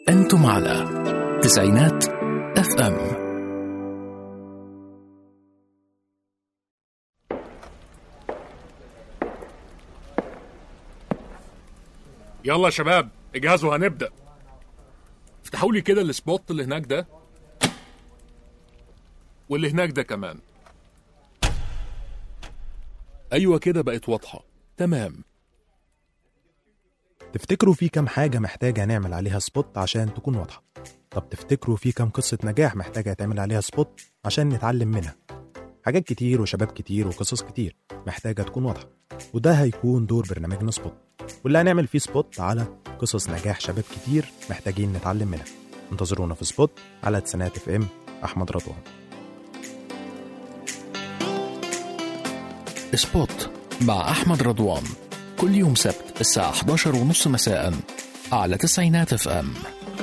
أنتم على تسعينات اف ام يلا يا شباب اجهزوا هنبدأ افتحوا لي كده السبوت اللي هناك ده واللي هناك ده كمان ايوه كده بقت واضحة تمام تفتكروا في كام حاجة محتاجة نعمل عليها سبوت عشان تكون واضحة طب تفتكروا في كام قصة نجاح محتاجة يتعمل عليها سبوت عشان نتعلم منها حاجات كتير وشباب كتير وقصص كتير محتاجة تكون واضحة وده هيكون دور برنامجنا سبوت واللي هنعمل فيه سبوت على قصص نجاح شباب كتير محتاجين نتعلم منها انتظرونا في سبوت على تسعينات اف ام احمد رضوان سبوت مع أحمد رضوان كل يوم سبت الساعة 11 ونص مساء على تسعينات اف ام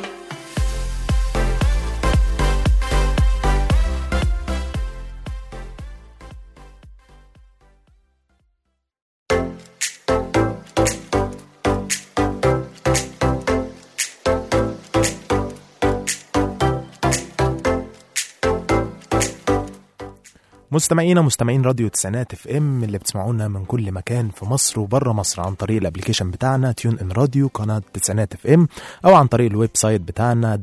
مستمعينا مستمعين راديو تسعينات اف ام اللي بتسمعونا من كل مكان في مصر وبره مصر عن طريق الابلكيشن بتاعنا تيون ان راديو قناه تسعينات اف ام او عن طريق الويب سايت بتاعنا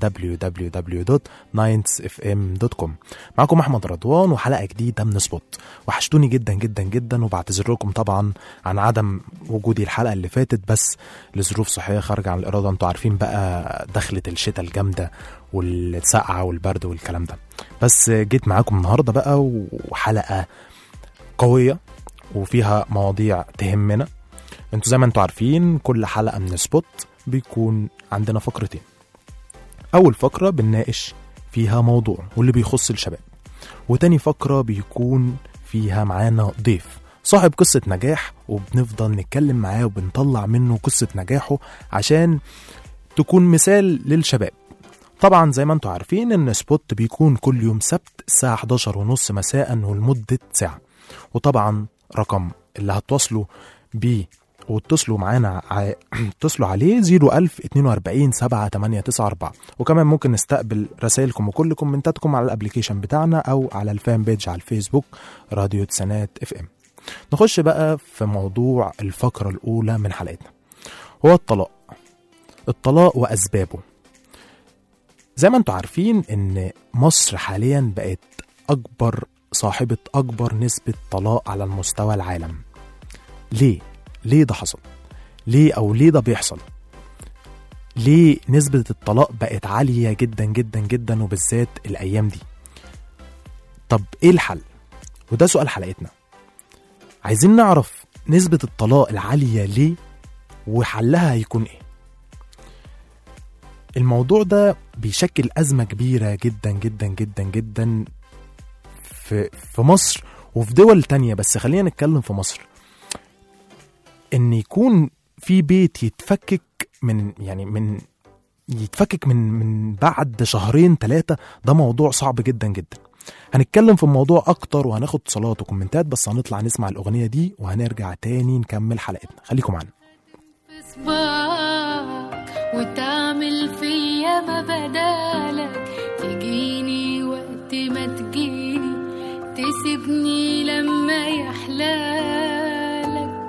www.9fm.com معكم احمد رضوان وحلقه جديده من سبوت وحشتوني جدا جدا جدا وبعتذر لكم طبعا عن عدم وجودي الحلقه اللي فاتت بس لظروف صحيه خارجه عن الاراده انتوا عارفين بقى دخلة الشتاء الجامده والسقعه والبرد والكلام ده بس جيت معاكم النهارده بقى وحلقه قويه وفيها مواضيع تهمنا انتوا زي ما انتوا عارفين كل حلقه من سبوت بيكون عندنا فقرتين اول فقره بنناقش فيها موضوع واللي بيخص الشباب وتاني فقره بيكون فيها معانا ضيف صاحب قصة نجاح وبنفضل نتكلم معاه وبنطلع منه قصة نجاحه عشان تكون مثال للشباب طبعا زي ما انتم عارفين ان سبوت بيكون كل يوم سبت الساعة 11 ونص مساء ولمدة ساعة وطبعا رقم اللي هتواصلوا بيه واتصلوا معانا ع... اتصلوا عليه 01000 42 7894 وكمان ممكن نستقبل رسائلكم وكل كومنتاتكم على الابليكيشن بتاعنا او على الفان بيج على الفيسبوك راديو تسانات اف ام نخش بقى في موضوع الفقرة الأولى من حلقتنا هو الطلاق الطلاق وأسبابه زي ما انتوا عارفين ان مصر حاليا بقت اكبر صاحبة اكبر نسبة طلاق على المستوى العالم ليه؟ ليه ده حصل؟ ليه او ليه ده بيحصل؟ ليه نسبة الطلاق بقت عالية جدا جدا جدا وبالذات الايام دي؟ طب ايه الحل؟ وده سؤال حلقتنا عايزين نعرف نسبة الطلاق العالية ليه وحلها هيكون ايه؟ الموضوع ده بيشكل أزمة كبيرة جدا جدا جدا جدا في, في مصر وفي دول تانية بس خلينا نتكلم في مصر إن يكون في بيت يتفكك من يعني من يتفكك من من بعد شهرين ثلاثة ده موضوع صعب جدا جدا هنتكلم في الموضوع أكتر وهناخد اتصالات وكومنتات بس هنطلع نسمع الأغنية دي وهنرجع تاني نكمل حلقتنا خليكم معانا صباك وتعمل فيا ما بدالك تجيني وقت ما تجيني تسيبني لما يحلالك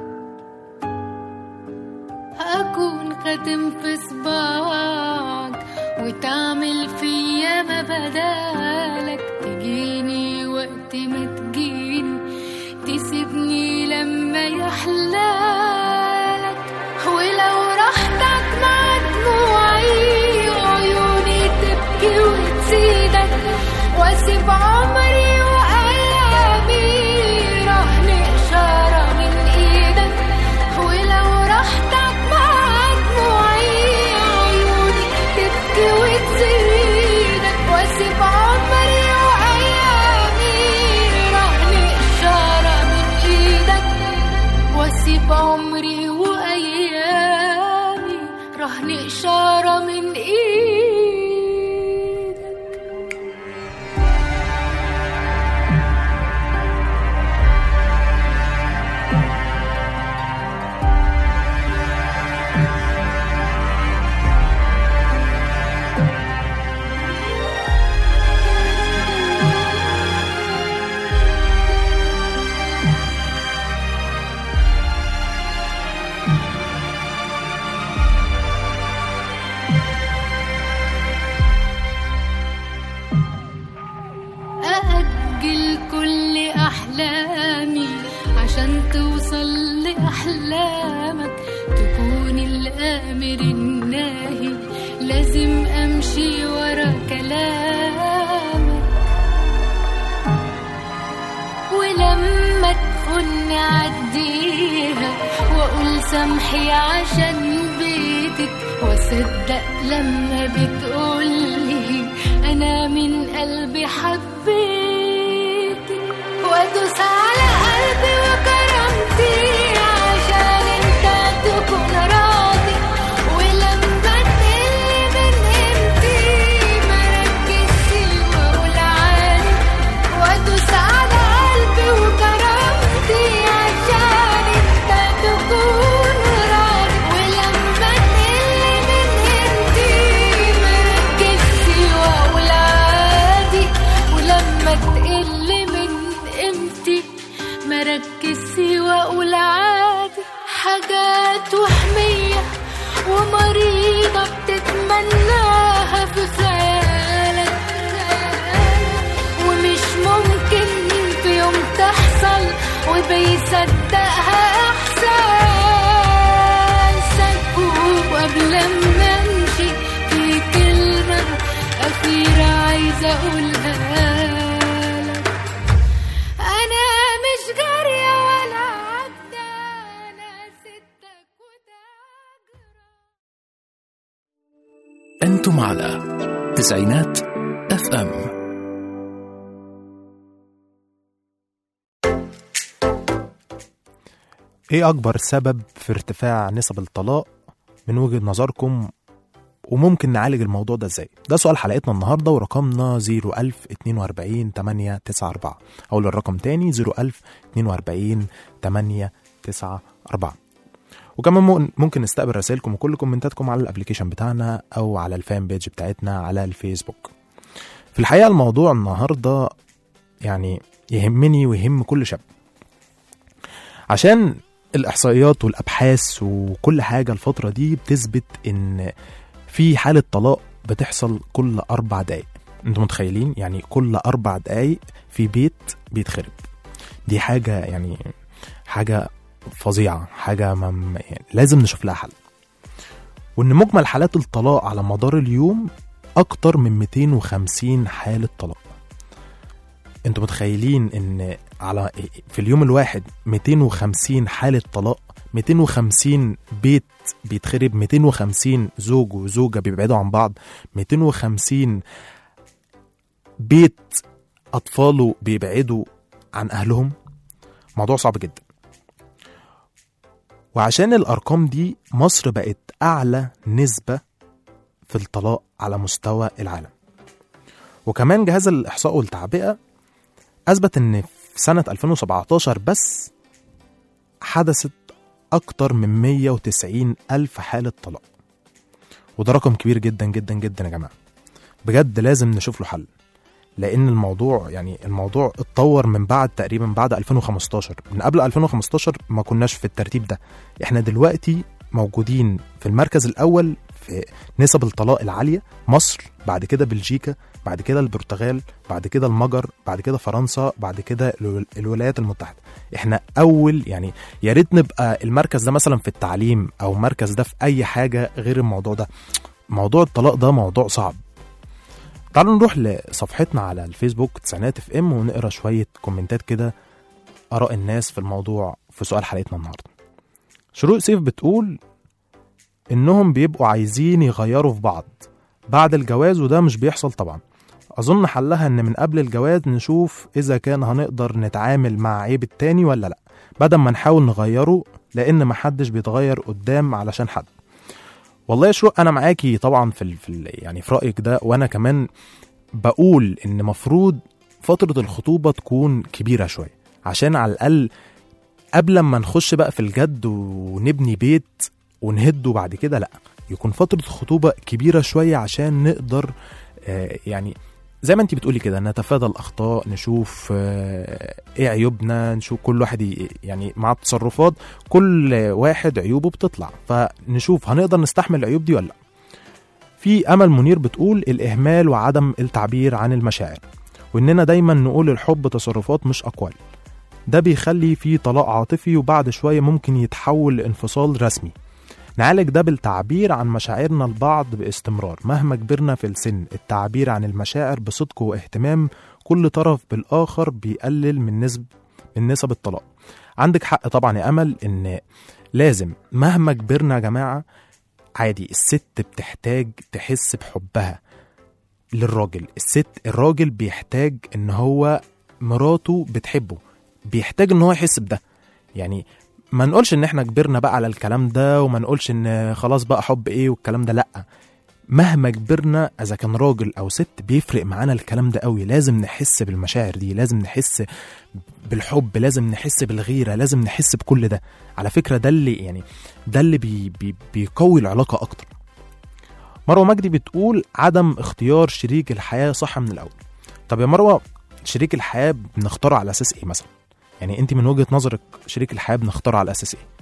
أكون خاتم في صباك وتعمل فيا ما بدالك تجيني وقت ما تجيني تسيبني لما يحلالك ولو رحتك مع دموعي وعيوني تبكي وتزيدك واسيب عمري وايامي رهن اشاره من ايدك ولو رحتك مع دموعي عيوني تبكي وتزيدك واسيب عمري وايامي رهن اشاره من ايدك واسيب عمري وايامي رهن اشاره من ايدك امشي ورا كلامك ولما تخن عديها واقول سامحي عشان بيتك واصدق لما بتقولي انا من قلبي حبيتك وادوس على قلبي وكرامتي عشان انت تكون راضي ولما تقلي من قيمتي مركزش واقول عادي وادوس على قلبي وكرامتي عشان انت تكون راضي ولما تقلي من قيمتي مركزش واقول عادي ولما تقل من قيمتي مركزش واقول عادي حاجات وهمية ومريضة بتتمناها في خيالك ومش ممكن في يوم تحصل وبيصدقها احساسك وقبل ما امشي في كلمة أخيرة عايزة أقولها لك أنا مش جارية ولا عبدة أنا ستك وتاجرة أنتم على تسعينات اف ام ايه اكبر سبب في ارتفاع نسب الطلاق من وجهة نظركم وممكن نعالج الموضوع ده ازاي ده سؤال حلقتنا النهارده ورقمنا 01042 894 اقول الرقم تاني 01042 894 وكمان ممكن- ممكن نستقبل رسائلكم وكل كومنتاتكم على الابليكيشن بتاعنا او على الفان بيج بتاعتنا على الفيسبوك في الحقيقه الموضوع النهارده يعني يهمني ويهم كل شاب عشان الاحصائيات والابحاث وكل حاجه الفتره دي بتثبت ان في حاله طلاق بتحصل كل اربع دقايق انتوا متخيلين يعني كل اربع دقايق في بيت بيتخرب دي حاجه يعني حاجه فظيعه حاجه ما يعني لازم نشوف لها حل وان مجمل حالات الطلاق على مدار اليوم اكتر من 250 حاله طلاق انتوا متخيلين ان على في اليوم الواحد 250 حالة طلاق 250 بيت بيتخرب 250 زوج وزوجة بيبعدوا عن بعض 250 بيت أطفاله بيبعدوا عن أهلهم موضوع صعب جدا وعشان الأرقام دي مصر بقت أعلى نسبة في الطلاق على مستوى العالم وكمان جهاز الإحصاء والتعبئة أثبت إن في سنة 2017 بس حدثت أكتر من 190 ألف حالة طلاق وده رقم كبير جدا جدا جدا يا جماعة بجد لازم نشوف له حل لأن الموضوع يعني الموضوع اتطور من بعد تقريبا بعد 2015 من قبل 2015 ما كناش في الترتيب ده احنا دلوقتي موجودين في المركز الأول في نسب الطلاق العالية مصر بعد كده بلجيكا بعد كده البرتغال بعد كده المجر بعد كده فرنسا بعد كده الو- الولايات المتحدة احنا اول يعني يا ريت نبقى المركز ده مثلا في التعليم او مركز ده في اي حاجة غير الموضوع ده موضوع الطلاق ده موضوع صعب تعالوا نروح لصفحتنا على الفيسبوك تسعينات اف ام ونقرا شوية كومنتات كده اراء الناس في الموضوع في سؤال حلقتنا النهارده شروق سيف بتقول انهم بيبقوا عايزين يغيروا في بعض بعد الجواز وده مش بيحصل طبعا أظن حلها إن من قبل الجواز نشوف إذا كان هنقدر نتعامل مع عيب التاني ولا لأ بدل ما نحاول نغيره لأن محدش بيتغير قدام علشان حد والله يا شروق أنا معاكي طبعا في ال... في ال... يعني في رأيك ده وأنا كمان بقول إن مفروض فترة الخطوبة تكون كبيرة شوية عشان على الأقل قبل ما نخش بقى في الجد ونبني بيت ونهده بعد كده لأ يكون فترة خطوبة كبيرة شوية عشان نقدر آه، يعني زي ما انت بتقولي كده نتفادى الاخطاء نشوف آه، ايه عيوبنا نشوف كل واحد ي- يعني مع التصرفات كل واحد عيوبه بتطلع فنشوف هنقدر نستحمل العيوب دي ولا لا في امل منير بتقول الاهمال وعدم التعبير عن المشاعر واننا دايما نقول الحب تصرفات مش اقوال ده بيخلي في طلاق عاطفي وبعد شويه ممكن يتحول لانفصال رسمي نعالج ده بالتعبير عن مشاعرنا البعض باستمرار مهما كبرنا في السن التعبير عن المشاعر بصدق واهتمام كل طرف بالآخر بيقلل من نسب من نسب الطلاق عندك حق طبعا يا أمل إن لازم مهما كبرنا يا جماعة عادي الست بتحتاج تحس بحبها للراجل الست الراجل بيحتاج ان هو مراته بتحبه بيحتاج ان هو يحس بده يعني ما نقولش ان احنا كبرنا بقى على الكلام ده وما نقولش ان خلاص بقى حب ايه والكلام ده لا مهما كبرنا اذا كان راجل او ست بيفرق معانا الكلام ده قوي لازم نحس بالمشاعر دي لازم نحس بالحب لازم نحس بالغيره لازم نحس بكل ده على فكره ده اللي يعني ده اللي بي بي بيقوي العلاقه اكتر مروه مجدي بتقول عدم اختيار شريك الحياه صح من الاول طب يا مروه شريك الحياه بنختاره على اساس ايه مثلا يعني انت من وجهه نظرك شريك الحياه بنختاره على اساس ايه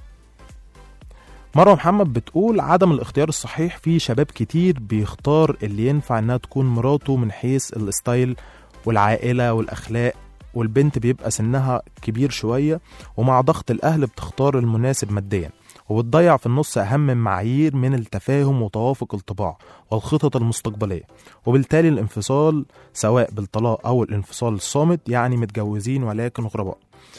مروه محمد بتقول عدم الاختيار الصحيح في شباب كتير بيختار اللي ينفع انها تكون مراته من حيث الستايل والعائله والاخلاق والبنت بيبقى سنها كبير شويه ومع ضغط الاهل بتختار المناسب ماديا وبتضيع في النص أهم معايير من التفاهم وتوافق الطباع والخطط المستقبلية وبالتالي الانفصال سواء بالطلاق أو الانفصال الصامت يعني متجوزين ولكن غرباء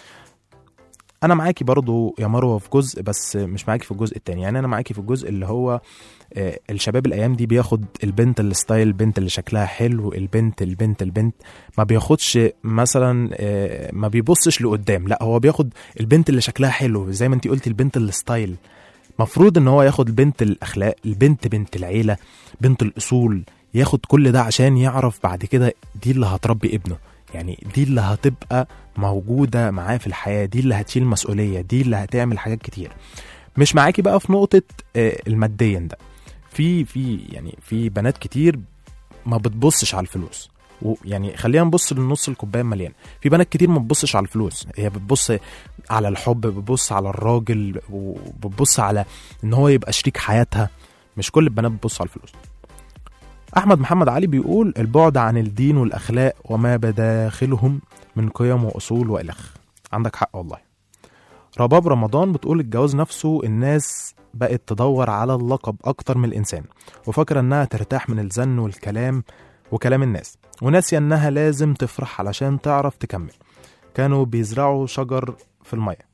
أنا معاكي برضو يا مروة في جزء بس مش معاكي في الجزء التاني يعني أنا معاكي في الجزء اللي هو آه، الشباب الأيام دي بياخد البنت الستايل البنت اللي شكلها حلو البنت البنت البنت ما بياخدش مثلا آه، ما بيبصش لقدام لا هو بياخد البنت اللي شكلها حلو زي ما انت قلتي البنت الستايل مفروض ان هو ياخد بنت الاخلاق البنت بنت العيله بنت الاصول ياخد كل ده عشان يعرف بعد كده دي اللي هتربي ابنه يعني دي اللي هتبقى موجوده معاه في الحياه دي اللي هتشيل مسؤوليه دي اللي هتعمل حاجات كتير مش معاكي بقى في نقطه آه، الماديا ده في في يعني في بنات كتير ما بتبصش على الفلوس ويعني خلينا نبص للنص الكوبايه مليان في بنات كتير ما بتبصش على الفلوس هي بتبص على الحب بتبص على الراجل وبتبص على ان هو يبقى شريك حياتها مش كل البنات بتبص على الفلوس احمد محمد علي بيقول البعد عن الدين والاخلاق وما بداخلهم من قيم واصول والخ عندك حق والله رباب رمضان بتقول الجواز نفسه الناس بقت تدور على اللقب اكتر من الانسان وفاكره انها ترتاح من الزن والكلام وكلام الناس وناسيه انها لازم تفرح علشان تعرف تكمل كانوا بيزرعوا شجر في الميه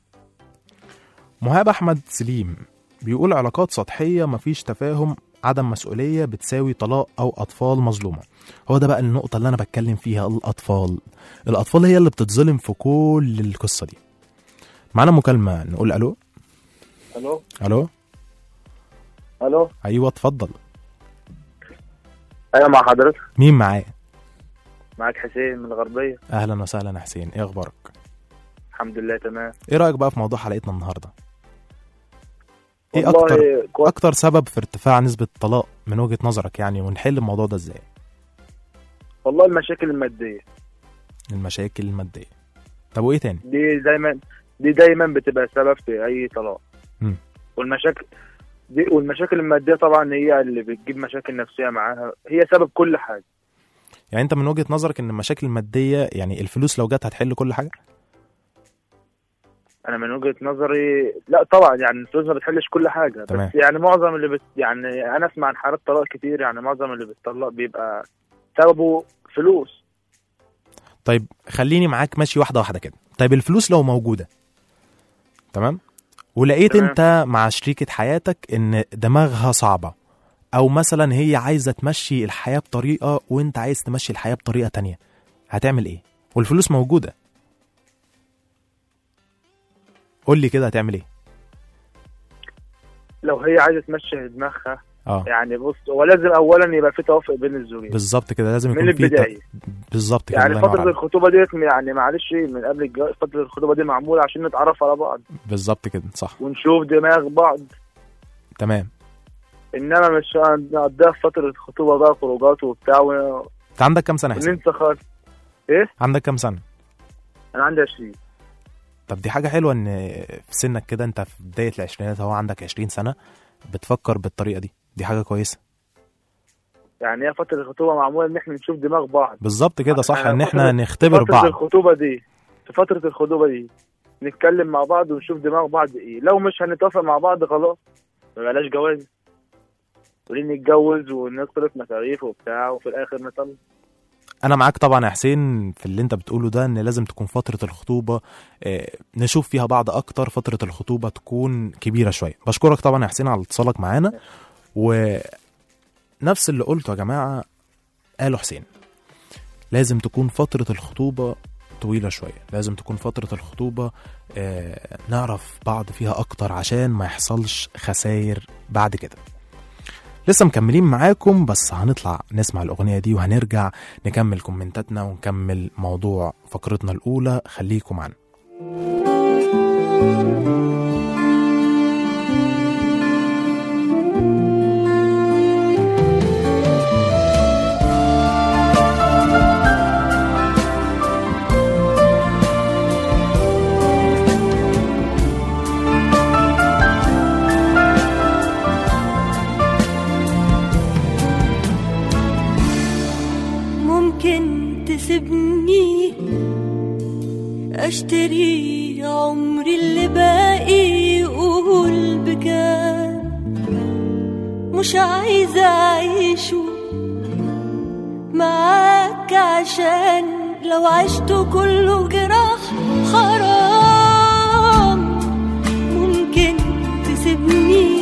مهاب احمد سليم بيقول علاقات سطحيه مفيش تفاهم عدم مسؤوليه بتساوي طلاق او اطفال مظلومه هو ده بقى النقطه اللي انا بتكلم فيها الاطفال الاطفال هي اللي بتتظلم في كل القصه دي معانا مكالمه نقول الو الو الو الو ايوه اتفضل ايوه مع حضرتك مين معايا معاك حسين من الغربيه اهلا وسهلا يا حسين ايه اخبارك الحمد لله تمام ايه رايك بقى في موضوع حلقتنا النهارده ايه والله اكتر كويس. اكتر سبب في ارتفاع نسبه الطلاق من وجهه نظرك يعني ونحل الموضوع ده ازاي والله المشاكل الماديه المشاكل الماديه طب وايه تاني دي دايما دي دايما بتبقى سبب في اي طلاق مم. والمشاكل دي والمشاكل الماديه طبعا هي اللي بتجيب مشاكل نفسيه معاها هي سبب كل حاجه يعني انت من وجهه نظرك ان المشاكل الماديه يعني الفلوس لو جت هتحل كل حاجه انا من وجهه نظري لا طبعا يعني الفلوس ما بتحلش كل حاجه تمام. بس يعني معظم اللي بت يعني انا اسمع عن حالات طلاق كتير يعني معظم اللي بيتطلق بيبقى سببه فلوس طيب خليني معاك ماشي واحده واحده كده طيب الفلوس لو موجوده تمام ولقيت تمام. انت مع شريكه حياتك ان دماغها صعبه او مثلا هي عايزه تمشي الحياه بطريقه وانت عايز تمشي الحياه بطريقه تانية هتعمل ايه والفلوس موجوده قول لي كده هتعمل ايه لو هي عايزه تمشي دماغها اه يعني بص هو لازم اولا يبقى في توافق بين الزوجين بالظبط كده لازم من يكون في البدايه ت- بالظبط كده يعني الله ينور فترة عليك. الخطوبة ديت يعني معلش من قبل الجواز فترة الخطوبة دي معمولة عشان نتعرف على بعض بالظبط كده صح ونشوف دماغ بعض تمام انما مش نقضيها في فترة الخطوبة بقى خروجات وبتاع ون- انت عندك كام سنه يا حسين وننسى خالص عندك كام سنه انا عندي 20 طب دي حاجه حلوه ان في سنك كده انت في بدايه العشرينات هو عندك 20 سنه بتفكر بالطريقه دي دي حاجه كويسه يعني هي فترة الخطوبة معمولة ان احنا نشوف دماغ بعض بالظبط كده صح يعني ان احنا فترة- نختبر فترة بعض الخطوبة دي في فترة الخطوبة دي نتكلم مع بعض ونشوف دماغ بعض ايه لو مش هنتوافق مع بعض خلاص ما بلاش جواز وليه نتجوز ونصرف مصاريف وبتاع وفي الاخر نطلق انا معاك طبعا يا حسين في اللي انت بتقوله ده ان لازم تكون فتره الخطوبه آه، نشوف فيها بعض اكتر فتره الخطوبه تكون كبيره شويه بشكرك طبعا يا حسين على اتصالك معانا ونفس اللي قلته يا جماعه قاله حسين لازم تكون فتره الخطوبه طويله شويه لازم تكون فتره الخطوبه آه، نعرف بعض فيها اكتر عشان ما يحصلش خسائر بعد كده لسه مكملين معاكم بس هنطلع نسمع الأغنية دي وهنرجع نكمل كومنتاتنا ونكمل موضوع فقرتنا الأولى خليكم معانا ممكن تسيبني اشتري عمري اللي باقي قول بكام مش عايزة اعيشه معاك عشان لو عشته كله جراح حرام ممكن تسيبني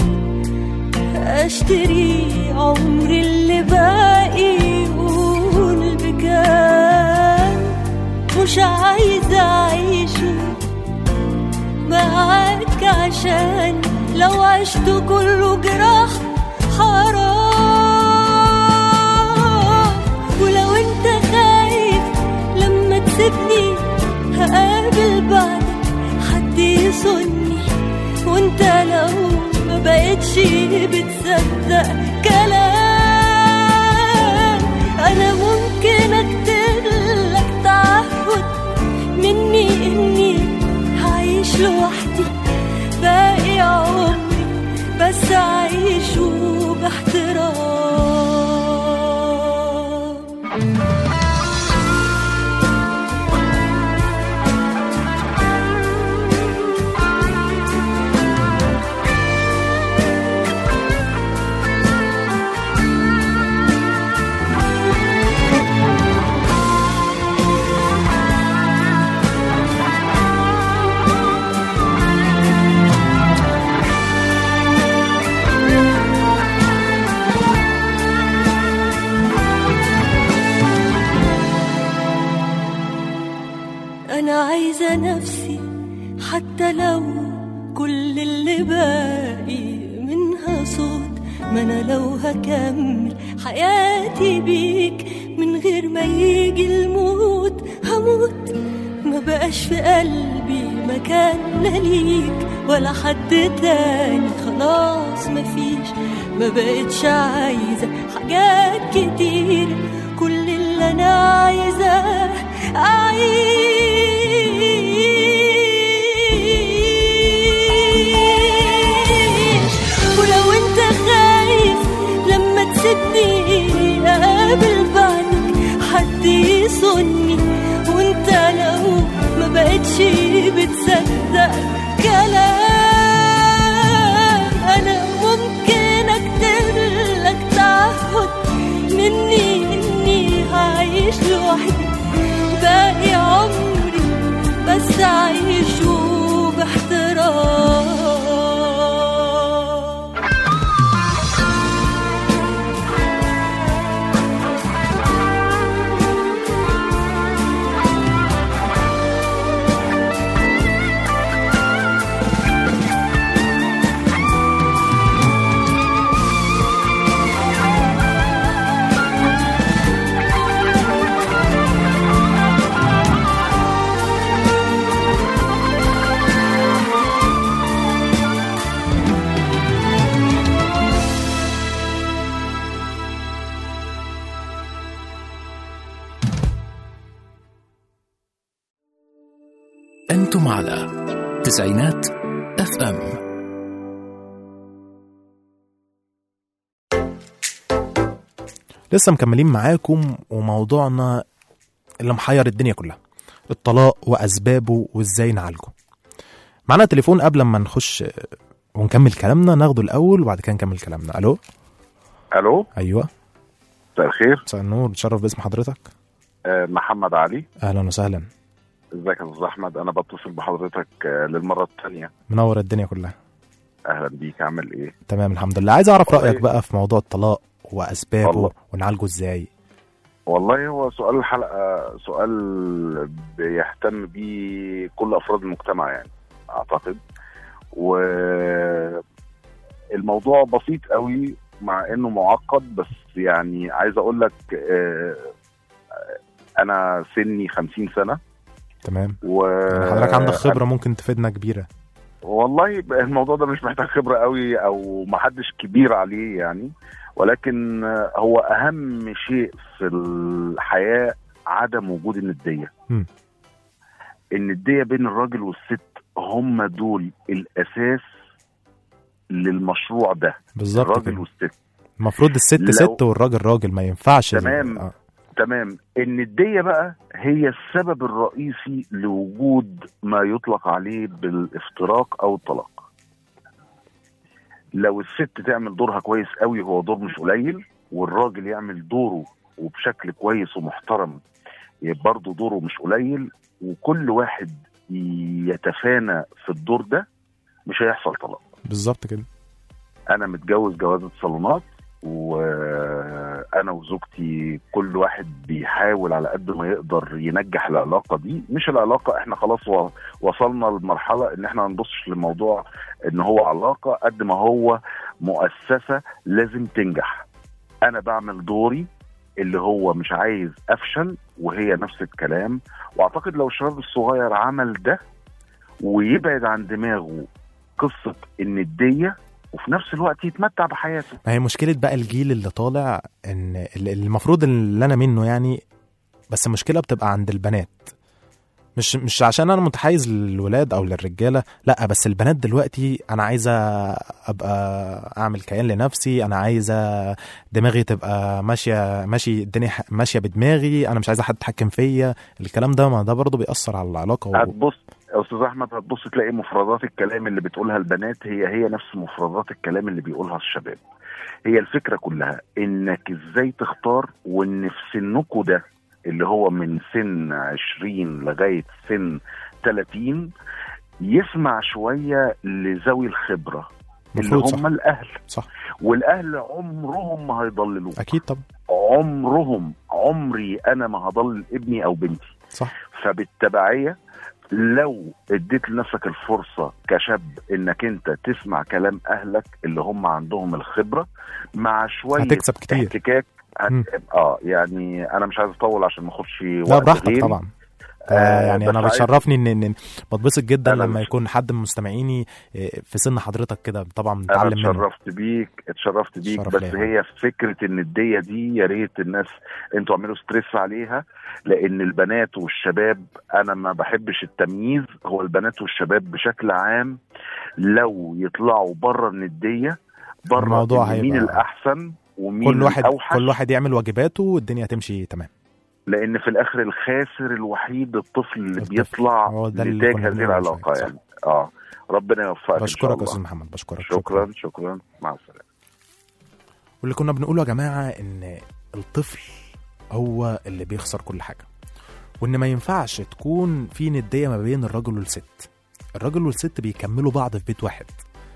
اشتري عمري اللي باقي قول بكام مش عايزة اعيشه معاك عشان لو عشت كله جراح حرام ولو انت خايف لما تسيبني هقابل بعدك حد يصني وانت لو ما بقتش بتصدق كلام انا ممكن اكتب لك تعهد مني اني هعيش لوحدي باقي عمري بس اعيشه باحترام أنا عايزة نفسي حتى لو كل اللي باقي منها صوت ما أنا لو هكمل حياتي بيك من غير ما يجي الموت هموت ما بقاش في قلبي مكان لا ليك ولا حد تاني خلاص مفيش ما بقتش عايزة حاجات كتير كل اللي أنا عايزاه أعيش ولو أنت خايف لما تسيبني أقابل بعدك حد يصني وأنت لو ما بقتش بتصدق كلام أنا ممكن أكتب لك تعهد مني إني هعيش لوحدي باقي عمري بس أعيشه باحترام أنتم على تسعينات اف ام لسه مكملين معاكم وموضوعنا اللي محير الدنيا كلها الطلاق واسبابه وازاي نعالجه معانا تليفون قبل ما نخش ونكمل كلامنا ناخده الاول وبعد كده نكمل كلامنا الو الو ايوه مساء الخير مساء النور بتشرف باسم حضرتك آه، محمد علي اهلا وسهلا ازيك يا استاذ احمد انا بتصل بحضرتك آه، للمره الثانيه منور الدنيا كلها اهلا بيك عامل ايه تمام الحمد لله عايز اعرف والله- رايك بقى في موضوع الطلاق واسبابه والله. ونعالجه ازاي والله هو سؤال الحلقه سؤال بيهتم بيه كل افراد المجتمع يعني اعتقد والموضوع بسيط قوي مع انه معقد بس يعني عايز اقول لك آه، انا سني 50 سنه تمام و يعني حضرتك عندك خبره ممكن تفيدنا كبيره والله الموضوع ده مش محتاج خبرة قوي او ما حدش كبير عليه يعني ولكن هو اهم شيء في الحياة عدم وجود الندية مم. الندية بين الراجل والست هم دول الاساس للمشروع ده بالظبط الراجل كده والست المفروض الست لو- ست والراجل راجل ما ينفعش تمام. آه. تمام الندية بقى هي السبب الرئيسي لوجود ما يطلق عليه بالافتراق او الطلاق لو الست تعمل دورها كويس قوي هو دور مش قليل والراجل يعمل دوره وبشكل كويس ومحترم يبقى برضه دوره مش قليل وكل واحد يتفانى في الدور ده مش هيحصل طلاق بالظبط كده انا متجوز جوازة صالونات وانا وزوجتي كل واحد بيحاول على قد ما يقدر ينجح العلاقه دي مش العلاقه احنا خلاص و- وصلنا لمرحله ان احنا ما نبصش للموضوع ان هو علاقه قد ما هو مؤسسه لازم تنجح انا بعمل دوري اللي هو مش عايز افشل وهي نفس الكلام واعتقد لو الشباب الصغير عمل ده ويبعد عن دماغه قصه النديه وفي نفس الوقت يتمتع بحياته ما هي مشكله بقى الجيل اللي طالع ان اللي المفروض اللي انا منه يعني بس المشكله بتبقى عند البنات مش مش عشان انا متحيز للولاد او للرجاله لا بس البنات دلوقتي انا عايزه ابقى اعمل كيان لنفسي انا عايزه دماغي تبقى ماشيه ماشي الدنيا ح- ماشيه بدماغي انا مش عايزه حد يتحكم فيا الكلام ده ما ده برضه بيأثر على العلاقه و... هتبص يا استاذ احمد هتبص تلاقي مفردات الكلام اللي بتقولها البنات هي هي نفس مفردات الكلام اللي بيقولها الشباب هي الفكره كلها انك ازاي تختار وان في سنكوا ده اللي هو من سن 20 لغايه سن 30 يسمع شويه لذوي الخبره اللي مفروض صح هم الاهل صح والاهل عمرهم ما هيضللوك اكيد طبعا عمرهم عمري انا ما هضلل ابني او بنتي صح فبالتبعيه لو اديت لنفسك الفرصه كشاب انك انت تسمع كلام اهلك اللي هم عندهم الخبره مع شويه هتكسب كتير احتكاك مم. هت... اه يعني انا مش عايز اطول عشان ما اخدش لا وقت براحتك غيري. طبعا آه آه، يعني بس انا عايز- بتشرفني ان ان بتبسط جدا أنا لما مش- يكون حد من مستمعيني آه، في سن حضرتك كده طبعا انا بنتعلم منه اتشرفت بيك اتشرفت بيك شرف بس ليا. هي فكره النديه دي يا ريت الناس انتوا اعملوا ستريس عليها لان البنات والشباب انا ما بحبش التمييز هو البنات والشباب بشكل عام لو يطلعوا بره النديه بره الموضوع إن مين هيبقى- الاحسن ومين كل واحد الاوحش كل واحد يعمل واجباته والدنيا هتمشي تمام لان في الاخر الخاسر الوحيد الطفل اللي الطفل. بيطلع هو ده اللي نتاج كنا هذه بنقوله العلاقه شوية. يعني اه ربنا يوفقك إن شاء بشكرك يا الله. استاذ محمد بشكرك شكرا شكرا مع السلامه واللي كنا بنقوله يا جماعه ان الطفل هو اللي بيخسر كل حاجه وان ما ينفعش تكون في نديه ما بين الراجل والست الراجل والست بيكملوا بعض في بيت واحد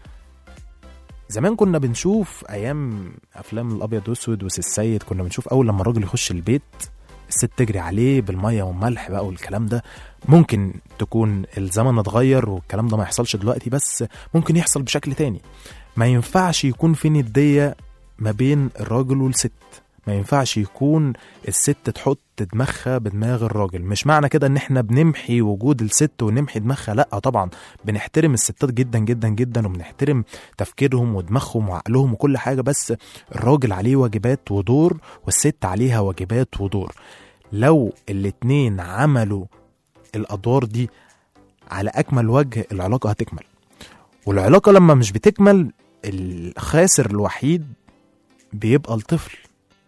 زمان كنا بنشوف ايام افلام الابيض واسود وسي السيد كنا بنشوف اول لما الراجل يخش البيت الست تجري عليه بالميه والملح بقى والكلام ده ممكن تكون الزمن اتغير والكلام ده ما يحصلش دلوقتي بس ممكن يحصل بشكل تاني ما ينفعش يكون في نديه ما بين الراجل والست ما ينفعش يكون الست تحط دماغها بدماغ الراجل مش معنى كده ان احنا بنمحي وجود الست ونمحي دماغها لا طبعا بنحترم الستات جدا جدا جدا وبنحترم تفكيرهم ودماغهم وعقلهم وكل حاجة بس الراجل عليه واجبات ودور والست عليها واجبات ودور لو الاتنين عملوا الادوار دي على اكمل وجه العلاقة هتكمل والعلاقة لما مش بتكمل الخاسر الوحيد بيبقى الطفل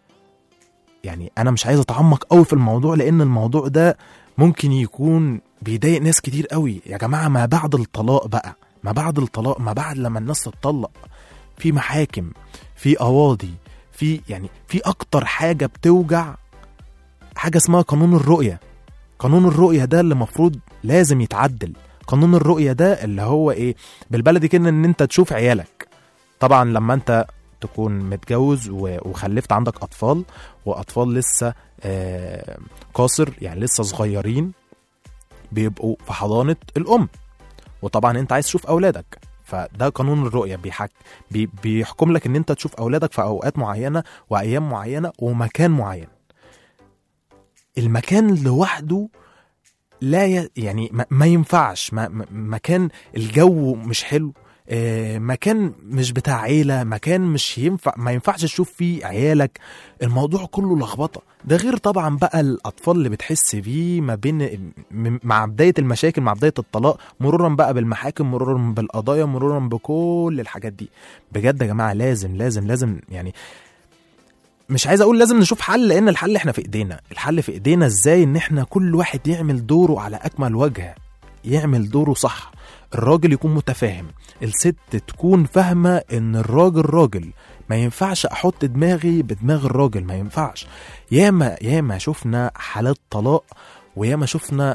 يعني انا مش عايز اتعمق قوي في الموضوع لان الموضوع ده ممكن يكون بيضايق ناس كتير قوي يا جماعه ما بعد الطلاق بقى ما بعد الطلاق ما بعد لما الناس تتطلق في محاكم في قواضي في يعني في اكتر حاجه بتوجع حاجه اسمها قانون الرؤيه قانون الرؤيه ده اللي المفروض لازم يتعدل قانون الرؤيه ده اللي هو ايه بالبلدي كده ان انت تشوف عيالك طبعا لما انت تكون متجوز و- وخلفت عندك اطفال واطفال لسه آه، قاصر يعني لسه صغيرين بيبقوا في حضانه الام وطبعا انت عايز تشوف اولادك فده قانون الرؤيه بيحك بي بيحكم لك ان انت تشوف اولادك في اوقات معينه وايام معينه ومكان معين المكان لوحده لا ي... يعني ما, ما ينفعش ما... ما- مكان الجو مش حلو آه، مكان مش بتاع عيله مكان مش ينفع ما ينفعش تشوف فيه عيالك الموضوع كله لخبطه ده غير طبعا بقى الاطفال اللي بتحس بيه ما بين م- مع بدايه المشاكل مع بدايه الطلاق مرورا بقى بالمحاكم مرورا بالقضايا مرورا بكل الحاجات دي بجد يا جماعه لازم لازم لازم يعني مش عايز اقول لازم نشوف حل لان الحل احنا في ايدينا الحل في ايدينا ازاي ان احنا كل واحد يعمل دوره على اكمل وجه يعمل دوره صح الراجل يكون متفاهم الست تكون فاهمة ان الراجل راجل ما ينفعش احط دماغي بدماغ الراجل ما ينفعش ياما ياما شفنا حالات طلاق وياما شفنا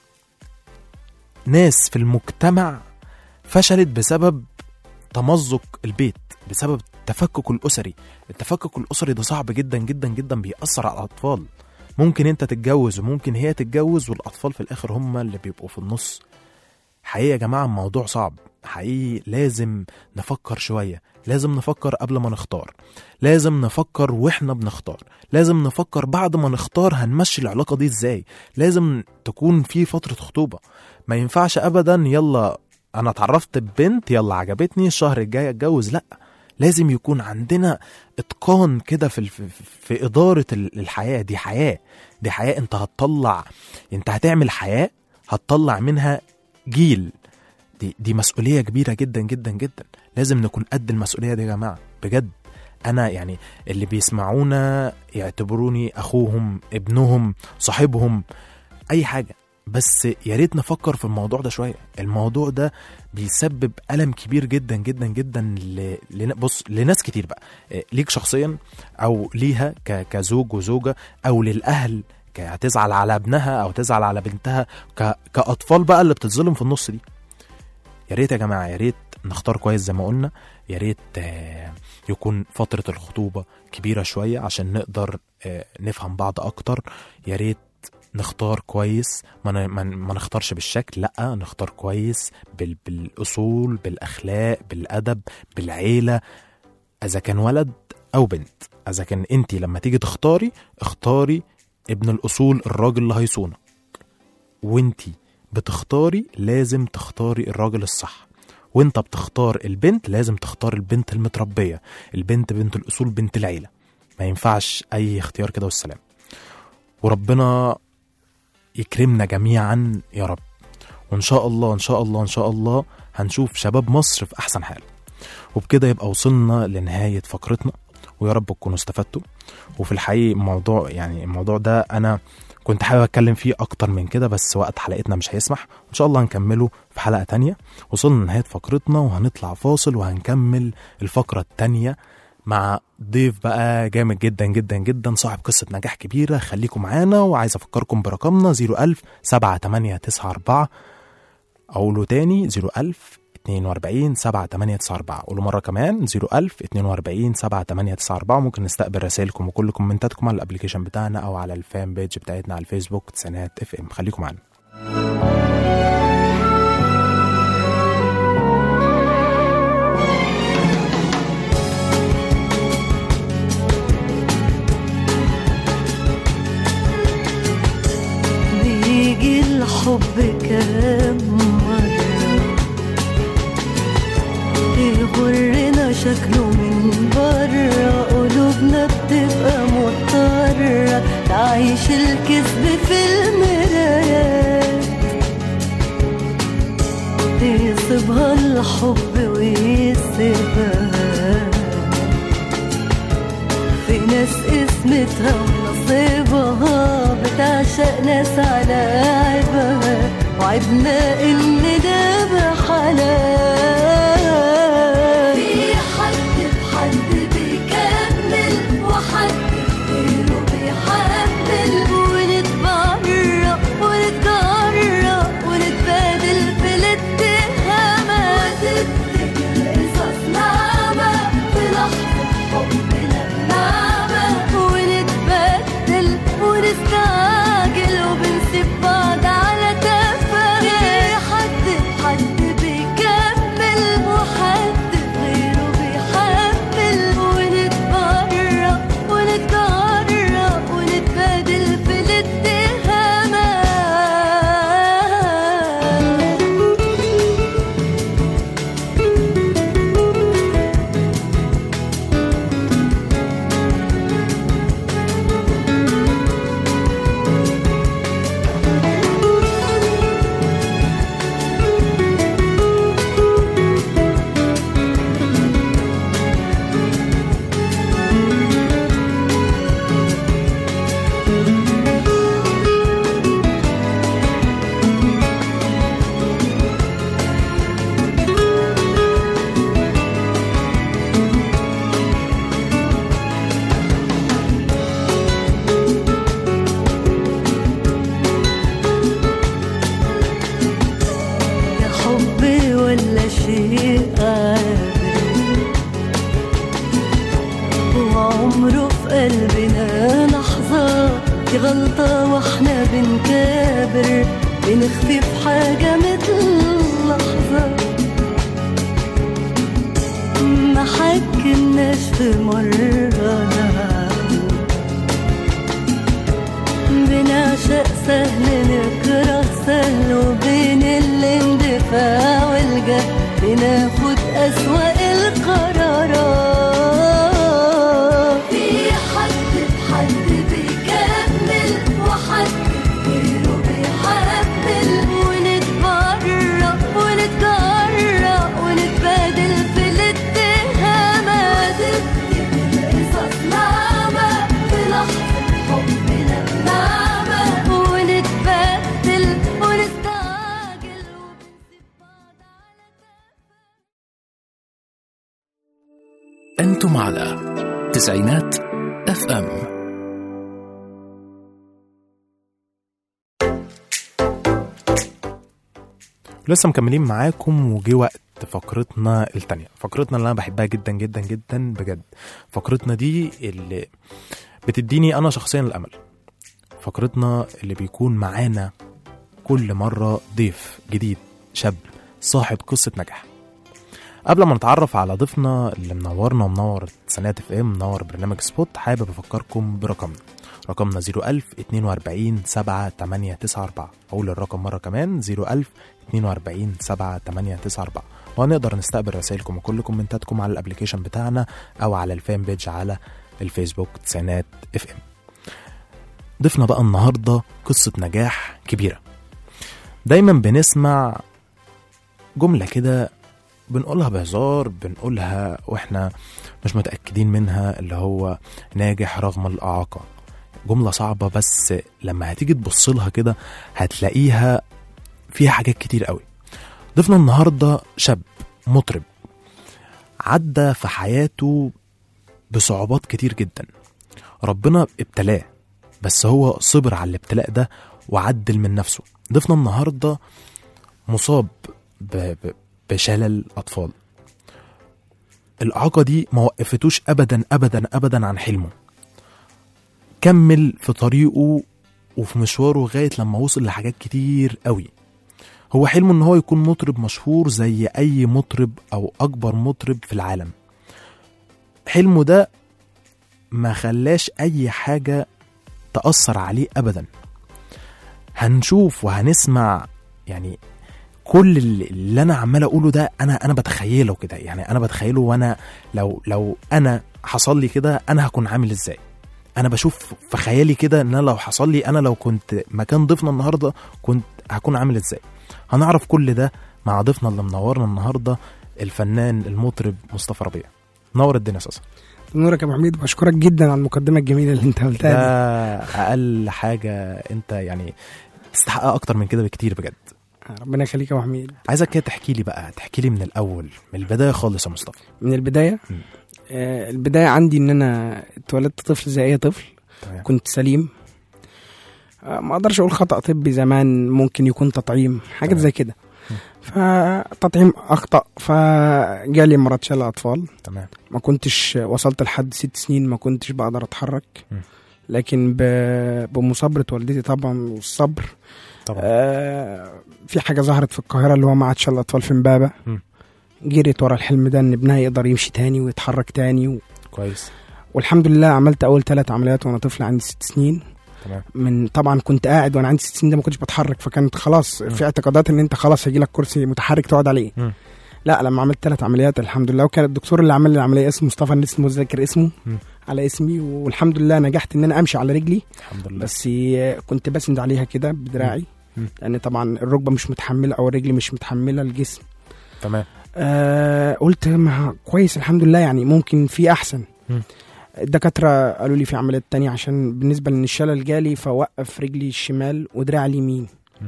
ناس في المجتمع فشلت بسبب تمزق البيت بسبب التفكك الاسري التفكك الاسري ده صعب جدا جدا جدا بيأثر على الاطفال ممكن انت تتجوز وممكن هي تتجوز والاطفال في الاخر هم اللي بيبقوا في النص حقيقي يا جماعه الموضوع صعب حقيقي لازم نفكر شويه لازم نفكر قبل ما نختار لازم نفكر واحنا بنختار لازم نفكر بعد ما نختار هنمشي العلاقه دي ازاي لازم تكون في فتره خطوبه ما ينفعش ابدا يلا انا اتعرفت ببنت يلا عجبتني الشهر الجاي اتجوز لا لازم يكون عندنا اتقان كده في في, في اداره ال- الحياه دي حياه دي حياه انت هتطلع انت هتعمل حياه هتطلع منها جيل دي دي مسؤوليه كبيره جدا جدا جدا لازم نكون قد المسؤوليه دي يا جماعه بجد انا يعني اللي بيسمعونا يعتبروني اخوهم ابنهم صاحبهم اي حاجه بس يا ريت نفكر في الموضوع ده شويه الموضوع ده بيسبب الم كبير جدا جدا جدا ل... لن... بص لناس كتير بقى إيه، ليك شخصيا او ليها ك... كزوج وزوجه او للاهل ك- هتزعل على ابنها او تزعل على بنتها ك... كاطفال بقى اللي بتتظلم في النص دي يا ريت يا جماعه يا ريت نختار كويس زي ما قلنا يا ريت آه، يكون فتره الخطوبه كبيره شويه عشان نقدر آه، نفهم بعض اكتر يا ريت نختار كويس ما, ن- ما, ن- ما نختارش بالشكل لا نختار كويس بال... بالاصول بالاخلاق بالادب بالعيله اذا كان ولد او بنت اذا كان انت لما تيجي تختاري اختاري ابن الاصول الراجل اللي هيصونك وانت بتختاري لازم تختاري الراجل الصح وانت بتختار البنت لازم تختار البنت المتربيه البنت بنت الاصول بنت العيله ما ينفعش اي اختيار كده والسلام وربنا يكرمنا جميعا يا رب وان شاء الله ان شاء الله ان شاء الله هنشوف شباب مصر في احسن حال وبكده يبقى وصلنا لنهايه فقرتنا ويا رب تكونوا استفدتوا وفي الحقيقه الموضوع يعني الموضوع ده انا كنت حابب اتكلم فيه اكتر من كده بس وقت حلقتنا مش هيسمح ان شاء الله هنكمله في حلقه تانية وصلنا لنهايه فقرتنا وهنطلع فاصل وهنكمل الفقره التانية مع ضيف بقى جامد جدا جدا جدا صاحب قصة نجاح كبيرة خليكم معانا وعايز أفكركم برقمنا 01000 7894 أقوله تاني 01000 42 7894 قولوا مرة كمان 01000 42 7894 ممكن نستقبل رسائلكم وكل كومنتاتكم على الابلكيشن بتاعنا أو على الفان بيج بتاعتنا على الفيسبوك تسانات اف ام خليكم معانا بيجي الحب كام مرة يغرنا شكله من بره قلوبنا بتبقى مضطرة تعيش الكذب في المرايات يسيبها الحب ويسيبها في ناس اسمتها ونصيبها بتعشق ناس على عيبها وعدنا إن ده بحلال في حد بحد بيكمل وحد غيره بيحمل ونتبرق ونتجرأ ونتبادل في الاتهامات وتفتكر قصص ناعمة في لحظة حبنا بنعمة ونتبدل ونستعجل وبنسيب بعض على تفاهة في حد بحد بيكمل وحد غيره بيحمل ونتبرق ونتجرأ ونتبادل في الاتهامات يا حب ولا شيء قابل وعمره في قلبنا لحظة دي غلطة واحنا بنكابر بنخفي في حاجة مثل لحظة ما حكمناش في مرة بنعشق سهل نكره سهل وبين الاندفاع والجهل بناخد أسوأ القرارات في حد بحد بيكمل وحد غيره بيحمل ونتبرق ونتجرأ ونتبادل في الاتهامات تفتكر قصص ناعمة في لحظة حبنا بنعمة ونتبدل ونستعجل وبنسيب بعض على أنتم على تسعينات اف ام لسه مكملين معاكم وجه وقت فقرتنا التانية فقرتنا اللي انا بحبها جدا جدا جدا بجد فقرتنا دي اللي بتديني انا شخصيا الامل فقرتنا اللي بيكون معانا كل مرة ضيف جديد شاب صاحب قصة نجاح قبل ما نتعرف على ضيفنا اللي منورنا ومنور سنات اف ام منور برنامج سبوت حابب افكركم برقمنا رقمنا 01000 42 7 8 9 4 اقول الرقم مره كمان 01000 42 7 8 9 4 وهنقدر نستقبل رسائلكم وكل كومنتاتكم على الابلكيشن بتاعنا او على الفان بيج على الفيسبوك تسعينات اف ام ضيفنا بقى النهارده قصه نجاح كبيره دايما بنسمع جمله كده بنقولها بهزار بنقولها واحنا مش متأكدين منها اللي هو ناجح رغم الإعاقة جملة صعبة بس لما هتيجي تبص لها كده هتلاقيها فيها حاجات كتير قوي ضيفنا النهاردة شاب مطرب عدى في حياته بصعوبات كتير جدا ربنا ابتلاه بس هو صبر على الابتلاء ده وعدل من نفسه ضيفنا النهارده مصاب ب... ب... بشلل اطفال الاعاقه دي ما وقفتوش ابدا ابدا ابدا عن حلمه كمل في طريقه وفي مشواره لغايه لما وصل لحاجات كتير قوي هو حلمه ان هو يكون مطرب مشهور زي اي مطرب او اكبر مطرب في العالم حلمه ده ما خلاش اي حاجه تاثر عليه ابدا هنشوف وهنسمع يعني كل اللي- اللي انا عمال اقوله ده انا انا بتخيله كده يعني انا بتخيله وانا لو لو انا حصل لي كده انا هكون عامل ازاي انا بشوف في خيالي كده ان انا لو حصل لي انا لو كنت مكان ضيفنا النهارده كنت هكون عامل ازاي هنعرف كل ده مع ضيفنا اللي منورنا النهارده الفنان المطرب مصطفى ربيع نور الدنيا اساسا نورك يا ابو حميد بشكرك جدا على المقدمه الجميله اللي انت ده قلتها دي. اقل حاجه انت يعني تستحقها اكتر من كده بكتير بجد ربنا يخليك يا أبو حميد عايزك كده تحكي لي بقى تحكي لي من الاول من البدايه خالص يا مصطفى من البدايه مم. آه البدايه عندي ان انا اتولدت طفل زي اي طفل تمام كنت سليم آه ما اقدرش اقول خطا طبي زمان ممكن يكون تطعيم حاجات تمام. زي كده فتطعيم اخطا فجالي مرض شلل اطفال تمام ما كنتش وصلت لحد ست سنين ما كنتش بقدر اتحرك م. لكن ب- بمصابرة والدتي طبعا والصبر طبعا آه في حاجة ظهرت في القاهرة اللي هو معهد شلل الأطفال في امبابة م. جريت ورا الحلم ده ان ابنها يقدر يمشي تاني ويتحرك تاني و... كويس والحمد لله عملت اول ثلاث عمليات وانا طفل عندي ست سنين تمام من طبعا كنت قاعد وانا عندي ست سنين ده ما كنتش بتحرك فكانت خلاص في اعتقادات ان انت خلاص هيجي لك كرسي متحرك تقعد عليه م. لا لما عملت ثلاث عمليات الحمد لله وكان الدكتور اللي عمل لي العمليه اسمه مصطفى الناس متذكر اسمه م. على اسمي والحمد لله نجحت ان انا امشي على رجلي الحمد لله بس كنت بسند عليها كده بدراعي م. لان طبعا الركبه مش متحمله او الرجل مش متحمله الجسم تمام آه قلت ما كويس الحمد لله يعني ممكن في احسن م. الدكاترة قالوا لي في عمليات تانية عشان بالنسبة لان الشلل جالي فوقف رجلي الشمال ودراعي اليمين م.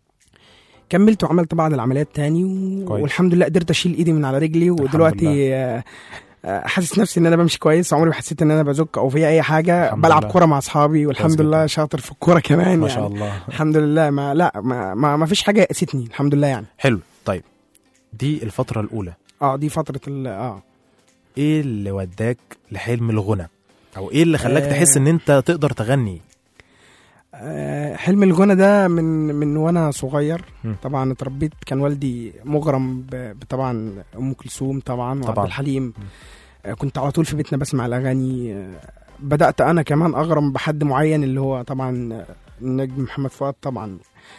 كملت وعملت بعض العمليات تاني و... كويس. والحمد لله قدرت اشيل ايدي من على رجلي ودلوقتي آه، آه، حاسس نفسي ان انا بمشي كويس عمري ما حسيت ان انا بزك او في اي حاجه الحمد بلعب لله. كوره مع اصحابي والحمد كويس لله جدا. شاطر في الكوره كمان ما يعني. شاء الله الحمد لله ما لا ما, ما, ما فيش حاجه يأستني الحمد لله يعني حلو طيب دي الفتره الاولى اه دي فتره ال- اه ايه اللي وداك لحلم الغنى او ايه اللي خلاك آه. تحس ان انت تقدر تغني آه، حلم الغنى ده من من وانا صغير م. طبعا اتربيت كان والدي مغرم ب- بطبعا ام كلثوم طبعا وعبد طبعاً. الحليم آه، كنت على طول في بيتنا بسمع الاغاني آه، بدات انا كمان اغرم بحد معين اللي هو طبعا آه، النجم محمد فؤاد طبعا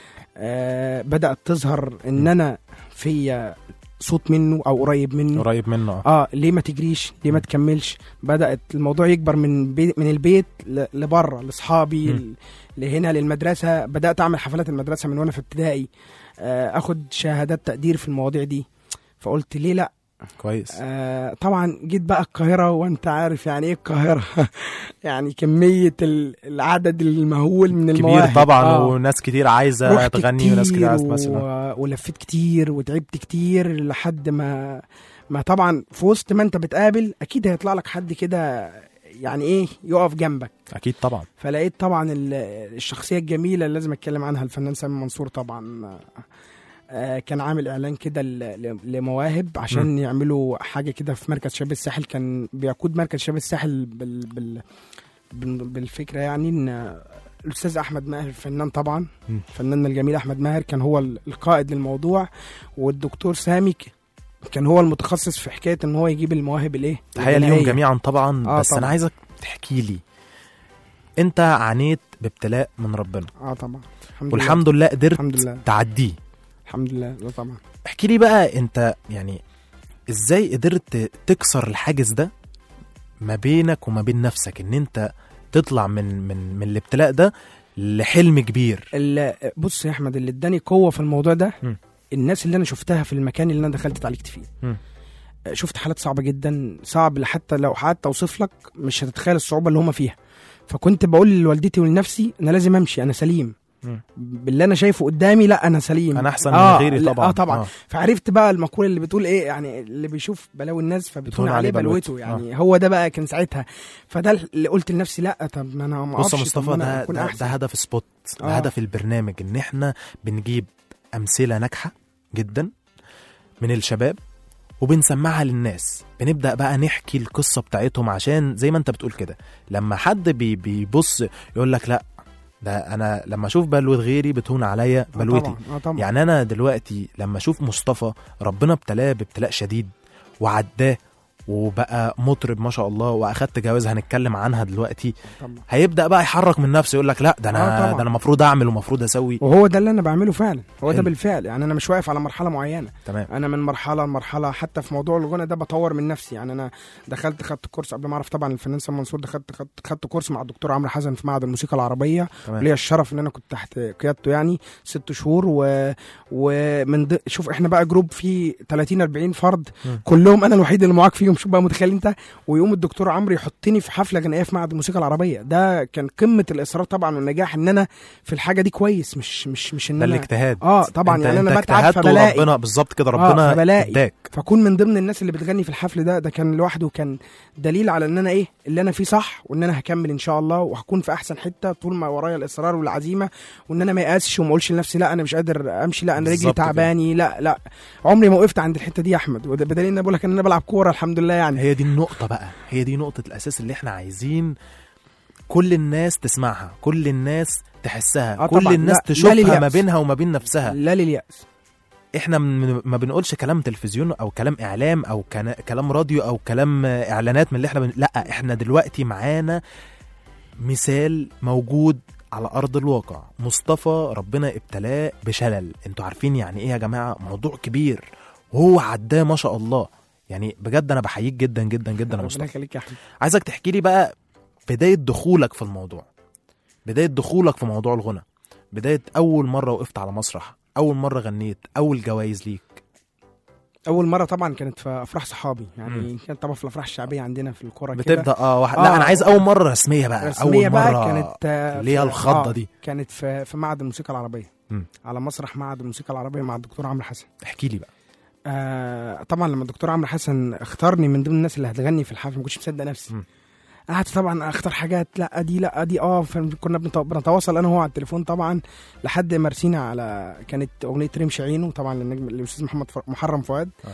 آه، بدات تظهر ان انا فيا صوت منه او قريب منه قريب منه اه اه ليه ما تجريش ليه ما تكملش بدات الموضوع يكبر من بي من البيت ل- لبره لاصحابي مم. ل- لهنا للمدرسه بدات اعمل حفلات المدرسه من وانا في ابتدائي آه اخد شهادات تقدير في المواضيع دي فقلت ليه لا كويس آه طبعا جيت بقى القاهره وانت عارف يعني ايه القاهره يعني كميه ال- العدد المهول من المواهب كبير طبعا آه. وناس كتير عايزه رحت تغني وناس كتير عايزه و... تمثل ولفيت كتير وتعبت كتير لحد ما ما طبعا في وسط ما انت بتقابل اكيد هيطلع لك حد كده يعني ايه يقف جنبك اكيد طبعا فلقيت طبعا ال- الشخصيه الجميله اللي لازم اتكلم عنها الفنان سامي منصور طبعا آه، كان عامل اعلان كده ل- ل- لمواهب عشان يعملوا حاجه كده في مركز شباب الساحل كان بيقود مركز شباب الساحل بال بال بال- بالفكره يعني ان الاستاذ احمد ماهر الفنان طبعا مم. فناننا الجميل احمد ماهر كان هو ال- القائد للموضوع والدكتور سامي ك- كان هو المتخصص في حكايه ان هو يجيب المواهب الايه تحيه ليهم الغنائية. جميعا طبعا آه بس طبعاً. انا عايزك تحكي لي انت عانيت بابتلاء من ربنا اه طبعا الحمد والحمد لله قدرت الحمد لله تعديه الحمد لله لا طبعا احكي لي بقى انت يعني ازاي قدرت تكسر الحاجز ده ما بينك وما بين نفسك ان انت تطلع من من من الابتلاء ده لحلم كبير ال- بص يا احمد اللي اداني قوه في الموضوع ده مم. الناس اللي انا شفتها في المكان اللي انا دخلت اتعالجت فيه مم. شفت حالات صعبه جدا صعب حتى لو قعدت اوصف لك مش هتتخيل الصعوبه اللي هم فيها فكنت بقول لوالدتي ولنفسي انا لازم امشي انا سليم مم. باللي انا شايفه قدامي لا انا سليم انا احسن من آه غيري لا، طبعا اه طبعا آه. فعرفت بقى المقوله اللي بتقول ايه يعني اللي بيشوف بلاوي الناس فبتهون بتهون عليه عليه بلوته بلوته. يعني هو ده بقى كان ساعتها فده اللي قلت لنفسي لا طب ما انا ما بص يا أقفش، طب مصطفى ما أنا ده, أكون ده, أحسن. ده هدف سبوت ده آه. هدف البرنامج ان احنا بنجيب امثله ناجحه جدا من الشباب وبنسمعها للناس بنبدا بقى نحكي القصه بتاعتهم عشان زي ما انت بتقول كده لما حد بي بيبص يقول لك لا ده انا لما اشوف بلوه غيري بتهون عليا آه بلوتي طبعا اه طبعا يعني انا دلوقتي لما اشوف مصطفى ربنا ابتلاه بابتلاء شديد وعداه وبقى مطرب ما شاء الله واخدت جواز هنتكلم عنها دلوقتي طبعا هيبدا بقى يحرك من نفسه يقول لك لا ده آه انا طبعا. ده انا المفروض اعمل ومفروض اسوي وهو ده اللي انا بعمله فعلا هو ده حلو. بالفعل يعني انا مش واقف على مرحله معينه تمام انا من مرحله لمرحله حتى في موضوع الغنى ده بطور من نفسي يعني انا دخلت خدت كورس قبل ما اعرف طبعا الفنان سام منصور دخلت خدت, خدت كورس مع الدكتور عمرو حسن في معهد الموسيقى العربيه تمام ليا الشرف ان انا كنت تحت قيادته يعني ست شهور و... ومن ض... شوف احنا بقى جروب فيه 30 40 فرد مم. كلهم انا الوحيد اللي معاك فيهم حاجه مش بقى متخيل انت ويقوم الدكتور عمرو يحطني في حفله غنائيه في معهد الموسيقى العربيه ده كان قمه الاصرار طبعا والنجاح ان انا في الحاجه دي كويس مش مش مش ان ده انا الاجتهاد اه طبعا انت يعني انا انت بتعب اجتهدت فبلاقي وربنا بالظبط كده آه، ربنا فبلاقي. اداك فاكون من ضمن الناس اللي بتغني في الحفل ده ده كان لوحده كان دليل على ان انا ايه اللي انا فيه صح وان انا هكمل ان شاء الله وهكون في احسن حته طول ما ورايا الاصرار والعزيمه وان انا ما يأسش وما اقولش لنفسي لا انا مش قادر امشي لا انا رجلي بالظبط كده. تعباني لا لا عمري ما وقفت عند الحته دي يا احمد وده بدليل ان انا بقول لك ان انا بلعب كوره الحمد لله يعني هي دي النقطة بقى هي دي نقطة الأساس اللي احنا عايزين كل الناس تسمعها كل الناس تحسها آه كل طبعاً. الناس لا- لا تشوفها لليأس. ما بينها وما بين نفسها لا لليأس احنا من ما بنقولش كلام تلفزيون او كلام اعلام او كنا- كلام راديو او كلام آه، اعلانات من اللي احنا بن... لا احنا دلوقتي معانا مثال موجود على ارض الواقع مصطفى ربنا ابتلاه بشلل انتوا عارفين يعني ايه يا جماعه موضوع كبير وهو عداه ما شاء الله يعني بجد انا بحييك جدا جدا جدا يا ربنا مصطفى يخليك يا احمد عايزك تحكي لي بقى بدايه دخولك في الموضوع بدايه دخولك في موضوع الغنى بدايه اول مره وقفت على مسرح اول مره غنيت اول جوائز ليك اول مره طبعا كانت في افراح صحابي يعني مم. كانت طبعا في الافراح الشعبيه عندنا في الكوره كده بتبدا اه واحد آه. لا انا عايز اول مره رسميه بقى رسميه اول بقى مره كانت آه، اللي هي في- الخضه آه، دي كانت في في معهد الموسيقى العربيه مم. على مسرح معهد الموسيقى العربيه مع الدكتور عمرو حسن احكي لي بقى آه طبعا لما الدكتور عمرو حسن اختارني من ضمن الناس اللي هتغني في الحفله ما كنتش مصدق نفسي مم. قعدت طبعا اختار حاجات لا دي لا دي اه كنا بنت- بنتواصل انا وهو على التليفون طبعا لحد ما رسينا على كانت اغنيه رمش عينه طبعا للنجم الاستاذ محمد ف- محرم فؤاد آه.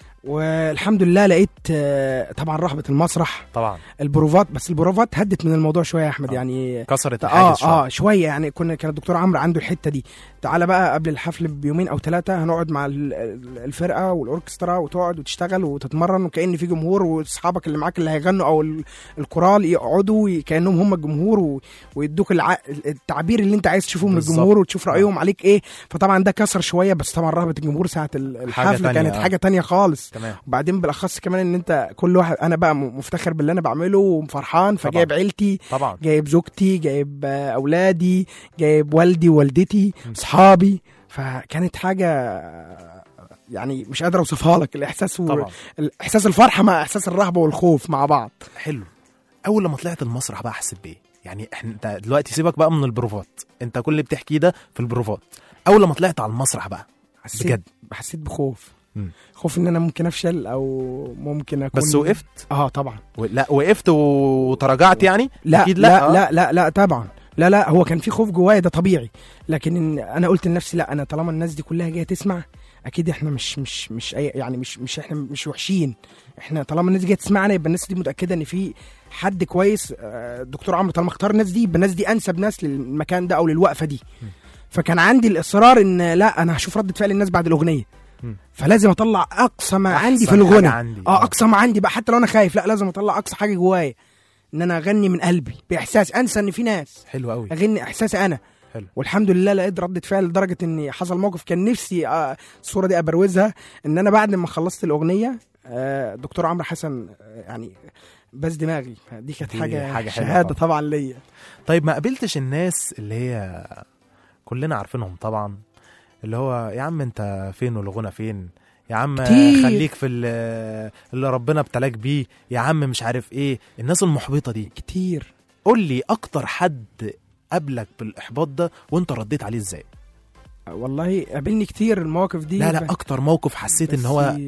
والحمد لله لقيت آه، طبعا رهبه المسرح طبعا البروفات بس البروفات هدت من الموضوع شويه يا احمد آه. يعني كسرت اه الحاجز شوية. اه شويه يعني كنا كان الدكتور عمرو عنده الحته دي تعالى بقى قبل الحفل بيومين او ثلاثه هنقعد مع ال- ال- الفرقه والاوركسترا وتقعد وتشتغل وتتمرن وكأن في جمهور واصحابك اللي معاك اللي هيغنوا او ال- الكورال يقعدوا ي- كانهم هم الجمهور و- ويدوك الع... التعبير اللي انت عايز تشوفه من بالظبط. الجمهور وتشوف رايهم عليك ايه فطبعا ده كسر شويه بس طبعا رهبه الجمهور ساعه ال- حاجة الحفله تانية، كانت آه. حاجه تانية خالص تمام وبعدين بالاخص كمان ان انت كل واحد انا بقى م- مفتخر باللي انا بعمله وفرحان فجايب عيلتي طبعا جايب زوجتي جايب آه، اولادي جايب والدي ووالدتي اصحابي فكانت حاجه آه، يعني مش قادر اوصفها لك الاحساس و... طبعا احساس الفرحه مع احساس الرهبه والخوف مع بعض حلو اول لما طلعت المسرح بقى حسيت بايه يعني احنا انت دلوقتي سيبك بقى من البروفات انت كل اللي بتحكيه ده في البروفات اول لما طلعت على المسرح بقى حسيت بجد حسيت بخوف مم. خوف ان انا ممكن افشل او ممكن اكون بس وقفت اه طبعا و... لا وقفت وتراجعت يعني لا اكيد لا لا, لا آه. لا, لا, لا طبعا لا لا هو كان في خوف جوايا ده طبيعي لكن إن انا قلت لنفسي لا انا طالما الناس دي كلها جايه تسمع اكيد احنا مش مش مش أي يعني مش مش احنا مش وحشين احنا طالما الناس دي جايه تسمعنا يبقى الناس دي متاكده ان في حد كويس آه، الدكتور عمرو طالما اختار الناس دي يبقى الناس دي انسب ناس للمكان ده او للوقفه دي فكان عندي الاصرار ان لا انا هشوف رده فعل الناس بعد الاغنيه مم. فلازم اطلع اقصى ما أحسن عندي في حاجة الغنى عندي. اه اقصى ما عندي بقى حتى لو انا خايف لا لازم اطلع اقصى حاجه جوايا ان انا اغني من قلبي باحساس انسى ان في ناس حلو قوي اغني احساسي انا حلو. والحمد لله لقيت ردة فعل لدرجة ان حصل موقف كان نفسي آه، الصورة دي ابروزها ان انا بعد ما خلصت الاغنية آه، دكتور عمرو حسن آه، يعني بس دماغي دي كانت دي حاجة, حاجة حلوة شهادة طبعا. طبعا ليا طيب ما قابلتش الناس اللي هي كلنا عارفينهم طبعا اللي هو يا عم انت فين والغنى فين يا عم كتير. خليك في ال- اللي ربنا ابتلاك بيه يا عم مش عارف ايه الناس المحبطه دي كتير قول لي اكتر حد قابلك بالاحباط ده وانت رديت عليه ازاي آه، والله قابلني كتير المواقف دي لا لا ب- اكتر موقف حسيت ان بس هو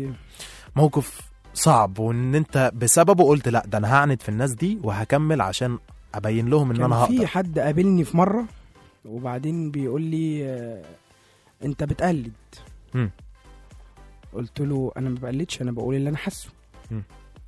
موقف صعب وان انت بسببه قلت لا ده انا هعند في الناس دي وهكمل عشان ابين لهم ان كان انا في هقدر حد قابلني في مرة وبعدين بيقول لي آه، انت بتقلد مم. قلت له انا ما بقلدش انا بقول اللي انا حاسه مم.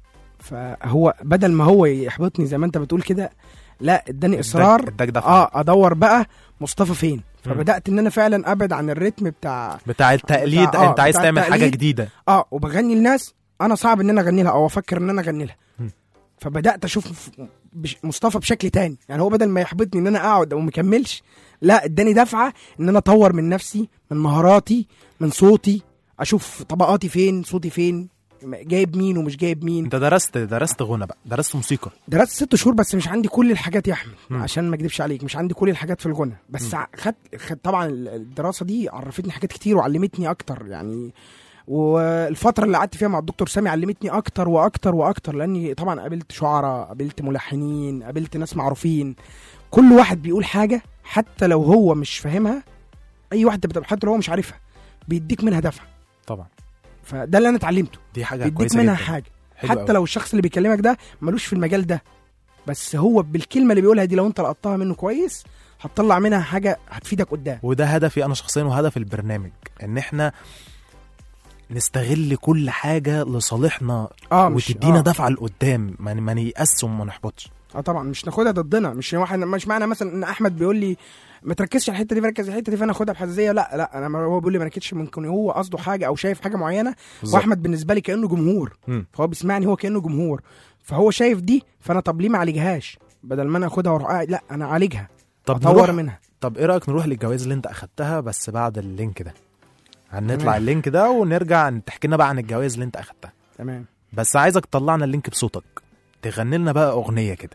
فهو بدل ما هو يحبطني زي ما انت بتقول كده لا اداني اصرار اداك دفعه اه ادور بقى مصطفى فين فبدات ان انا فعلا ابعد عن الريتم بتاع بتاع التقليد بتاع- آه، انت عايز بتاع تعمل حاجه التقليد. جديده اه وبغني لناس انا صعب ان انا اغني لها او افكر ان انا اغني لها مم. فبدات اشوف بش مصطفى بشكل تاني يعني هو بدل ما يحبطني ان انا اقعد او مكملش لا اداني دفعه ان انا اطور من نفسي من مهاراتي من صوتي اشوف طبقاتي فين صوتي فين جايب مين ومش جايب مين انت درست درست غنى بقى درست موسيقى درست ست شهور بس مش عندي كل الحاجات يا احمد مم. عشان ما اكدبش عليك مش عندي كل الحاجات في الغنى بس ع- خدت خد طبعا الدراسه دي عرفتني حاجات كتير وعلمتني اكتر يعني والفتره اللي قعدت فيها مع الدكتور سامي علمتني اكتر واكتر واكتر لاني طبعا قابلت شعراء قابلت ملحنين قابلت ناس معروفين كل واحد بيقول حاجه حتى لو هو مش فاهمها اي واحد بتبقى حتى لو هو مش عارفها بيديك منها دفع طبعا فده اللي انا اتعلمته دي حاجه بيديك كويسه منها جدا حاجه حلو حتى أوي. لو الشخص اللي بيكلمك ده ملوش في المجال ده بس هو بالكلمه اللي بيقولها دي لو انت لقطتها منه كويس هتطلع منها حاجه هتفيدك قدام وده هدفي انا شخصيا وهدف البرنامج ان احنا نستغل كل حاجه لصالحنا اه مش وتدينا آه. دفعه لقدام ما ما نيأس وما نحبطش اه طبعا مش ناخدها ضدنا مش واحد مش معنى مثلا ان احمد بيقول لي ما تركزش على الحته دي ركز على الحته دي فانا اخدها بحزازيه لا لا انا ما هو بيقول لي ما ركزش ممكن هو قصده حاجه او شايف حاجه معينه بالظبط. واحمد بالنسبه لي كانه جمهور مم. فهو بيسمعني هو كانه جمهور فهو شايف دي فانا طب ليه ما اعالجهاش بدل ما انا اخدها واروح قاعد لا انا اعالجها طب اطور نروح منها طب ايه رايك نروح للجوائز اللي انت اخدتها بس بعد اللينك ده هنطلع تمام. اللينك ده ونرجع تحكي لنا بقى عن الجوائز اللي انت اخدتها تمام بس عايزك تطلعنا اللينك بصوتك تغني لنا بقى اغنيه كده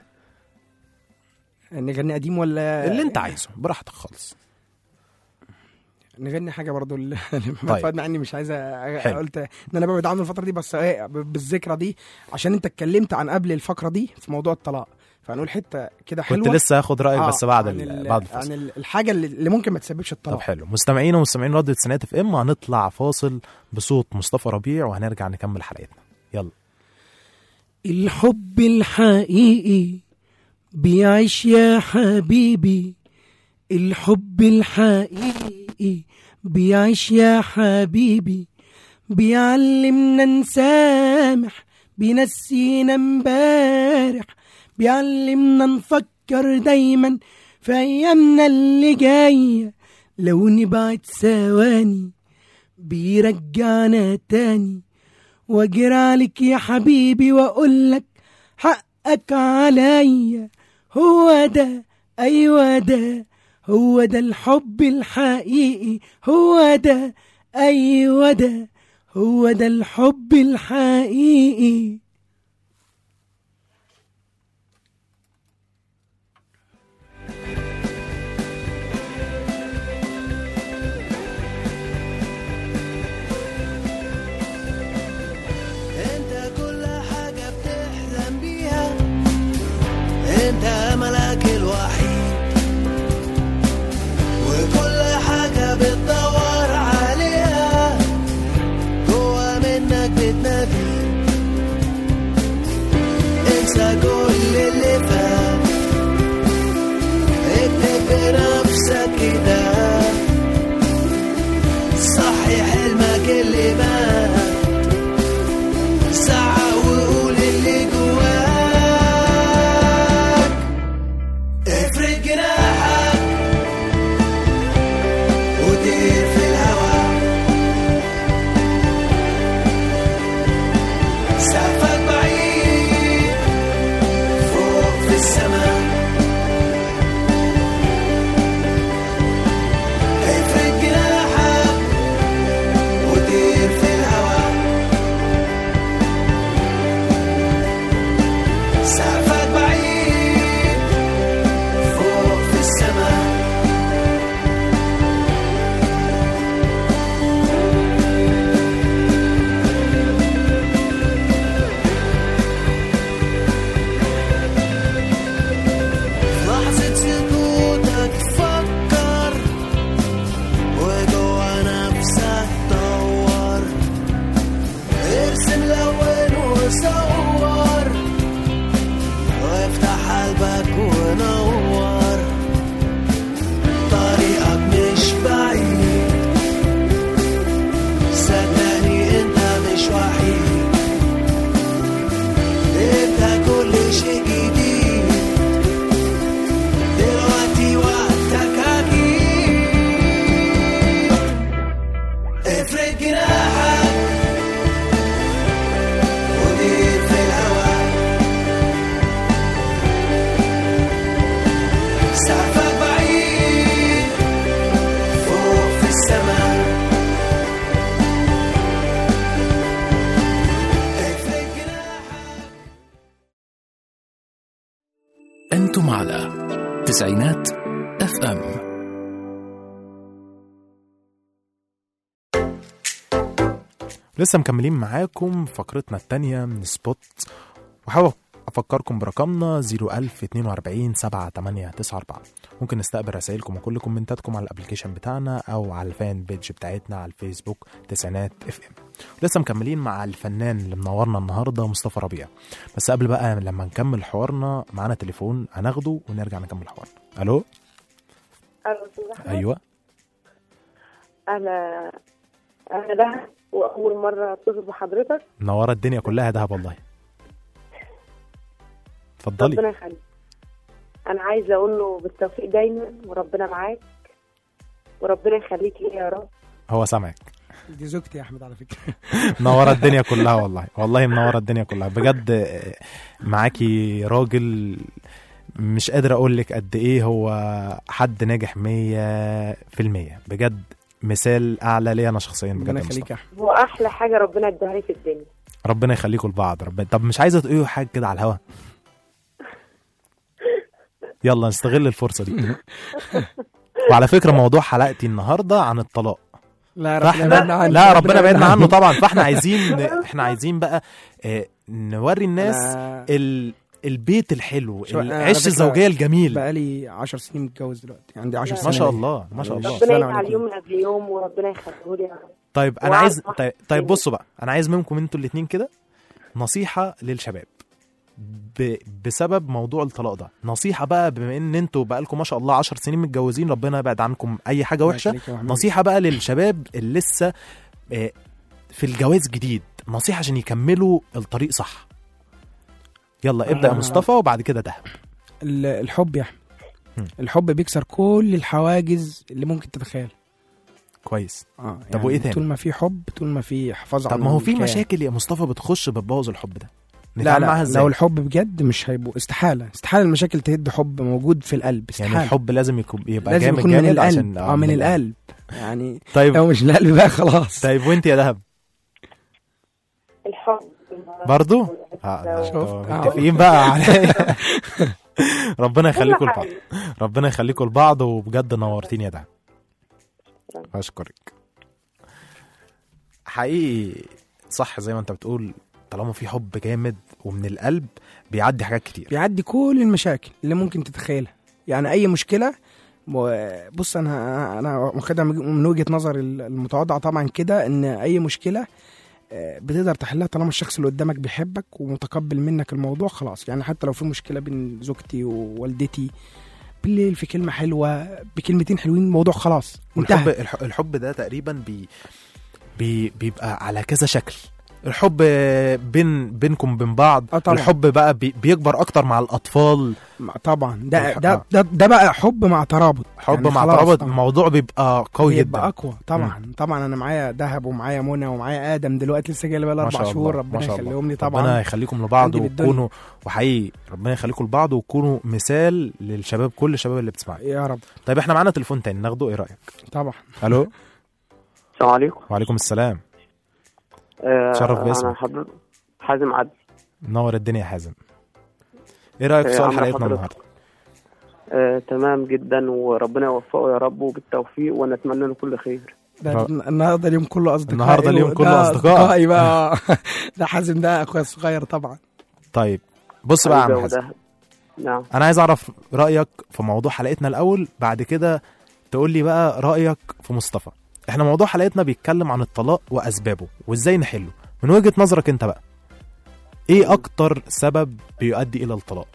نغني قديم ولا اللي انت عايزه براحتك خالص نغني حاجه برضو اللي محمد طيب. فؤاد مع اني مش عايز أ- حلو. قلت ان انا ببعد عنه الفتره دي بس ايه ب- بالذكرى دي عشان انت اتكلمت عن قبل الفقره دي في موضوع الطلاق فهنقول حته كده حلوه كنت لسه هاخد رايك آه، بس بعد عن ال- ال- بعد عن الفاصل ال- الحاجه اللي, اللي ممكن ما تسببش طب الطلاق حلو مستمعينا ومستمعين راديو تسعينات اف ام هنطلع فاصل بصوت مصطفى ربيع وهنرجع نكمل حلقتنا يلا الحب الحقيقي بيعيش يا حبيبي الحب الحقيقي بيعيش يا حبيبي بيعلمنا نسامح بينسينا امبارح بيعلمنا نفكر دايما في ايامنا اللي جايه لو نبعد ثواني بيرجعنا تاني واجري عليك يا حبيبي واقول لك حقك عليا هو ده ايوه ده هو ده الحب الحقيقي هو ده ايوه ده هو ده الحب الحقيقي انت كل حاجة بتحلم بيها انت املك الوحيد وكل حاجة بتدور عليها جوا منك بتنادي انسى كل اللي فات اكتب بنفسك كده صحي حلمك اللي مات ساعة وقول اللي جواك افرد جناحك وطير في الهوا سقفك بعيد فوق في السماء افرد جناحك وطير في الهوا سقفك بعيد فوق في السماء لحظة سكوتك فكر وجوا نفسك دور ارسم لون وصور وافتح قلبك ونور طريقك مش بعيد صدقني انت مش وحيد انت كل شيء جديد دلوقتي وقتك اكيد افرد جناحك ودير في الهوا سقفك بعيد فوق في السماء افرد جناحك أنتم على تسعينات اف ام لسه مكملين معاكم فقرتنا التانية من سبوت وحاول أفكركم برقمنا 01042 7894 ممكن نستقبل رسائلكم وكل كومنتاتكم على الابلكيشن بتاعنا أو على الفان بيج بتاعتنا على الفيسبوك تسعينات اف ام لسه مكملين مع الفنان اللي منورنا النهارده مصطفى ربيع بس قبل بقى لما نكمل حوارنا معانا تليفون هناخده ونرجع نكمل حوارنا الو الو استاذ احمد ايوه انا انا ده واول مره اتصل بحضرتك منوره الدنيا كلها دهب والله اتفضلي ربنا يخليك انا عايزه اقول له بالتوفيق دايما وربنا معاك وربنا يخليك ليه يا رب هو سامعك دي زوجتي يا احمد على فكره منوره الدنيا كلها والله والله منوره الدنيا كلها بجد آه، معاكي راجل مش قادر اقول لك قد ايه هو حد ناجح مية في المية بجد مثال اعلى ليا انا شخصيا بجد ربنا يا يخليك مصطفى. يا احمد هو احلى حاجه ربنا اداها لي في الدنيا ربنا يخليكم لبعض ربنا طب مش عايزه تقولي حاجه كده على الهوا يلا نستغل الفرصه دي وعلى فكره موضوع حلقتي النهارده عن الطلاق لا ربنا فاحنا يبعدنا عنه لا ربنا بعدنا عنه طبعا فاحنا عايزين احنا عايزين بقى آه، نوري الناس أنا ال... البيت الحلو شو- أنا على العش فكرة الزوجيه الجميل بقالي 10 سنين متجوز دلوقتي عندي 10 ما سنين ما شاء الله ما شاء الله ماشي. ربنا السلام يجعل عليكم. يوم من قبل يوم وربنا يخليه لي يا رب طيب انا وعلى عايز واحد طيب, تاني. طيب بصوا بقى انا عايز منكم انتوا الاثنين كده نصيحه للشباب ب... بسبب موضوع الطلاق ده نصيحه بقى بما ان انتوا بقالكم ما شاء الله 10 سنين متجوزين ربنا يبعد عنكم اي حاجه وحشه يخليك يا محمود. نصيحه بقى للشباب اللي لسه آه، في الجواز جديد نصيحه عشان يكملوا الطريق صح يلا ابدا يا آه. مصطفى وبعد كده دهب ال- الحب يا احمد مم. الحب بيكسر كل الحواجز اللي ممكن تتخيل كويس اه طب وإيه تاني؟ طول ما في حب طول ما في حفاظ طب على ما هو في الكيان. مشاكل يا مصطفى بتخش بتبوظ الحب ده لا نتعامل معاها لا ازاي لو الحب بجد مش هيبقوا استحاله استحاله المشاكل تهد حب موجود في القلب استحاله يعني الحب لازم يكون يبقى لازم جامد يكون من جامد القلب عشان اه من القلب يعني طيب لو مش القلب بقى خلاص طيب وانت يا دهب الحب برضو اه لا، شفت؟ طب آه. متفقين بقى على ربنا يخليكم كل لبعض حاجة. ربنا يخليكم لبعض وبجد نورتيني يا دهب اشكرك حقيقي صح زي ما انت بتقول طالما في حب جامد ومن القلب بيعدي حاجات كتير بيعدي كل المشاكل اللي ممكن تتخيلها يعني اي مشكله و- بص انا انا واخدها من وجهه نظر المتواضعه طبعا كده ان اي مشكله آه، بتقدر تحلها طالما الشخص اللي قدامك بيحبك ومتقبل منك الموضوع خلاص يعني حتى لو في مشكله بين زوجتي ووالدتي بالليل في كلمه حلوه بكلمتين حلوين الموضوع خلاص والحب انتهى الح- الحب ده تقريبا بي بي بيبقى على كذا شكل الحب بين بينكم بين بعض آه طبعا. الحب بقى بي بيكبر اكتر مع الاطفال مع- طبعا ده الح- ده آه. ده, ده بقى حب مع ترابط حب يعني مع خلاص، ترابط آه. الموضوع بيبقى قوي بيبقى جدا اقوى طبعا طبعا انا معايا دهب ومعايا منى ومعايا ادم دلوقتي لسه جاي لي بقى ما اربع شاء شهور الله، ما ربنا شاء الله. يخليهم لي ربنا طبعا يخليكم لبعض عندي بالدنيا. وتكونوا وحقيقي ربنا يخليكم لبعض وتكونوا مثال للشباب كل الشباب اللي بتسمعنا يا رب طيب احنا معانا تليفون تاني ناخده ايه رايك طبعا الو السلام عليكم وعليكم السلام آه تشرف باسمك. انا حضرتك حازم عدل منور الدنيا يا حازم ايه رايك في آه، سؤال عامل حلقتنا حضرتك؟ النهارده آه تمام جدا وربنا يوفقه يا رب وبالتوفيق ونتمنى له كل خير ده را- النهارده اليوم كله اصدقائي النهاردة اليوم وده كله أصدقاء. اصدقائي بقى ده حازم ده اخويا الصغير طبعا طيب بص بقى يا عم حبيبي حازم وده- نعم انا عايز اعرف رايك في موضوع حلقتنا الاول بعد كده تقول لي بقى رايك في مصطفى احنا موضوع حلقتنا بيتكلم عن الطلاق واسبابه وازاي نحله من وجهه نظرك انت بقى ايه اكتر سبب بيؤدي الى الطلاق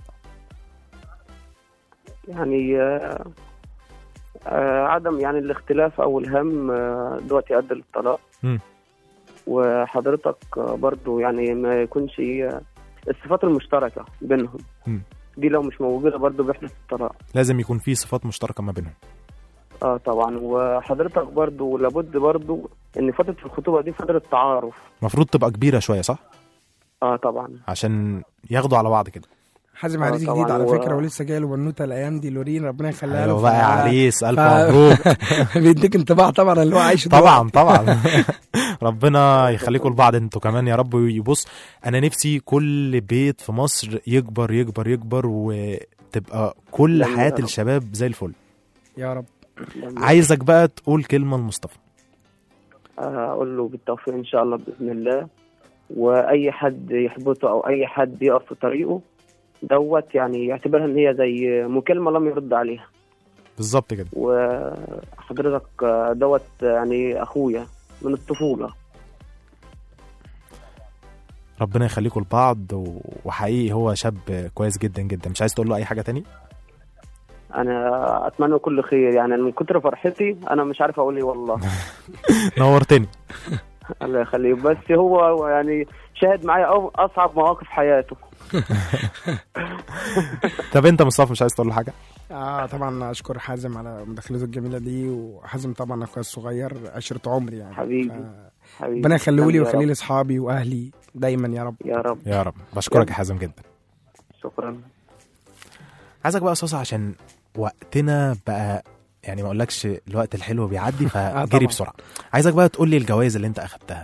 يعني آه آه عدم يعني الاختلاف او الهم آه دلوقتي يؤدي للطلاق مم. وحضرتك آه برضو يعني ما يكونش آه الصفات المشتركة بينهم مم. دي لو مش موجودة برضو بيحدث الطلاق لازم يكون في صفات مشتركه ما بينهم اه طبعا وحضرتك برضو لابد برضو ان فترة الخطوبة دي فترة تعارف المفروض تبقى كبيره شويه صح اه طبعا عشان ياخدوا على بعض كده حازم آه عريس طبعاً جديد على هو- فكره ولسه جاي له بنوته الايام دي لورين ربنا يخليها له ايوه بقى يا ف- عريس الف ف- مبروك بيديك انطباع طبعا اللي هو عايشه طبعا طبعا ربنا يخليكم لبعض انتوا كمان يا رب ويبص انا نفسي كل بيت في مصر يكبر يكبر يكبر وتبقى كل آمين يا حياة رب. الشباب زي الفل يا رب عايزك بقى تقول كلمة لمصطفى اقول له بالتوفيق ان شاء الله باذن الله واي حد يحبطه او اي حد يقف في طريقه دوت يعني يعتبرها ان هي زي مكالمه لم يرد عليها بالظبط كده وحضرتك دوت يعني اخويا من الطفوله ربنا يخليكم لبعض و- وحقيقي هو شاب كويس جدا جدا مش عايز تقول له اي حاجه تاني انا اتمنى كل خير يعني من كتر فرحتي انا مش عارف اقول ايه والله نورتني الله يخليه بس هو هو يعني شاهد معايا أو- اصعب مواقف حياته طب انت مصطفى مش عايز تقول له حاجه اه طبعا اشكر حازم على مداخلته الجميله دي وحازم طبعا اخويا الصغير عشره عمري يعني حبيبي ف- حبيبي ربنا يخليه لي يا ويخليه رب. لاصحابي واهلي دايما يا رب يا رب يا رب بشكرك يا حازم جدا شكرا عايزك بقى يا صوصه عشان وقتنا بقى يعني ما اقولكش الوقت الحلو بيعدي فجري طبعا. بسرعه عايزك بقى تقول لي الجوائز اللي انت اخدتها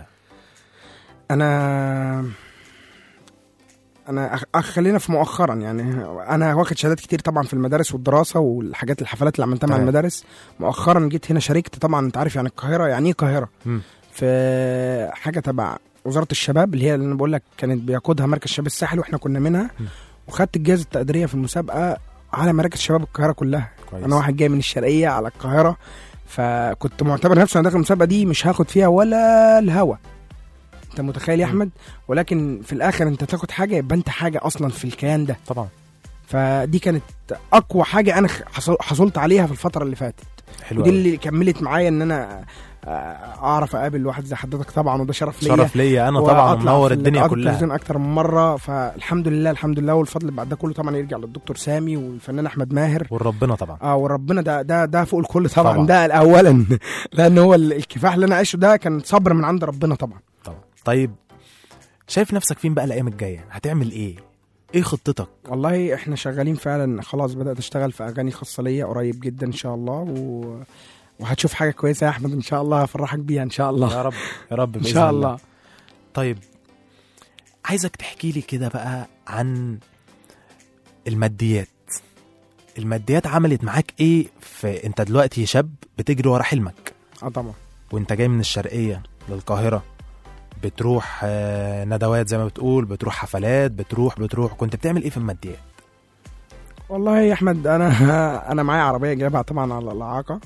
انا انا أخ... أخ خلينا في مؤخرا يعني انا واخد شهادات كتير طبعا في المدارس والدراسه والحاجات الحفلات اللي عملتها مع تمام. المدارس مؤخرا جيت هنا شاركت طبعا انت عارف يعني القاهره يعني ايه القاهره مم. في حاجه تبع وزاره الشباب اللي هي اللي انا بقول لك كانت بيقودها مركز شباب الساحل واحنا كنا منها وخدت الجائزه التقديريه في المسابقه على مراكز شباب القاهره كلها كويس. انا واحد جاي من الشرقيه على القاهره فكنت معتبر نفسي انا داخل المسابقه دي مش هاخد فيها ولا الهوا انت متخيل يا احمد ولكن في الاخر انت تاخد حاجه يبقى انت حاجه اصلا في الكيان ده طبعا فدي كانت اقوى حاجه انا حصل- حصلت عليها في الفتره اللي فاتت حلو ودي أوي. اللي كملت معايا ان انا آه، اعرف اقابل واحد زي حضرتك طبعا وده شرف ليا شرف ليا انا طبعا وأطلع ومنور في الدنيا لقاءات كلها التلفزيون اكتر من مره فالحمد لله الحمد لله والفضل بعد ده كله طبعا يرجع للدكتور سامي والفنان احمد ماهر وربنا طبعا اه وربنا ده ده ده فوق الكل طبعا, طبعا. ده اولا لان هو ال- الكفاح اللي انا عايشه ده كان صبر من عند ربنا طبعا طبعا طيب شايف نفسك فين بقى الايام الجايه هتعمل ايه ايه خطتك والله احنا شغالين فعلا خلاص بدات اشتغل في اغاني خاصه ليا قريب جدا ان شاء الله و... وهتشوف حاجه كويسه يا احمد ان شاء الله هفرحك بيها ان شاء الله يا رب يا رب ان بإذن شاء الله طيب عايزك تحكي لي كده بقى عن الماديات الماديات عملت معاك ايه في انت دلوقتي شاب بتجري ورا حلمك اه طبعا وانت جاي من الشرقيه للقاهره بتروح آه، ندوات زي ما بتقول بتروح حفلات بتروح بتروح كنت بتعمل ايه في الماديات والله يا احمد انا انا معايا عربيه جايبها طبعا على الاعاقه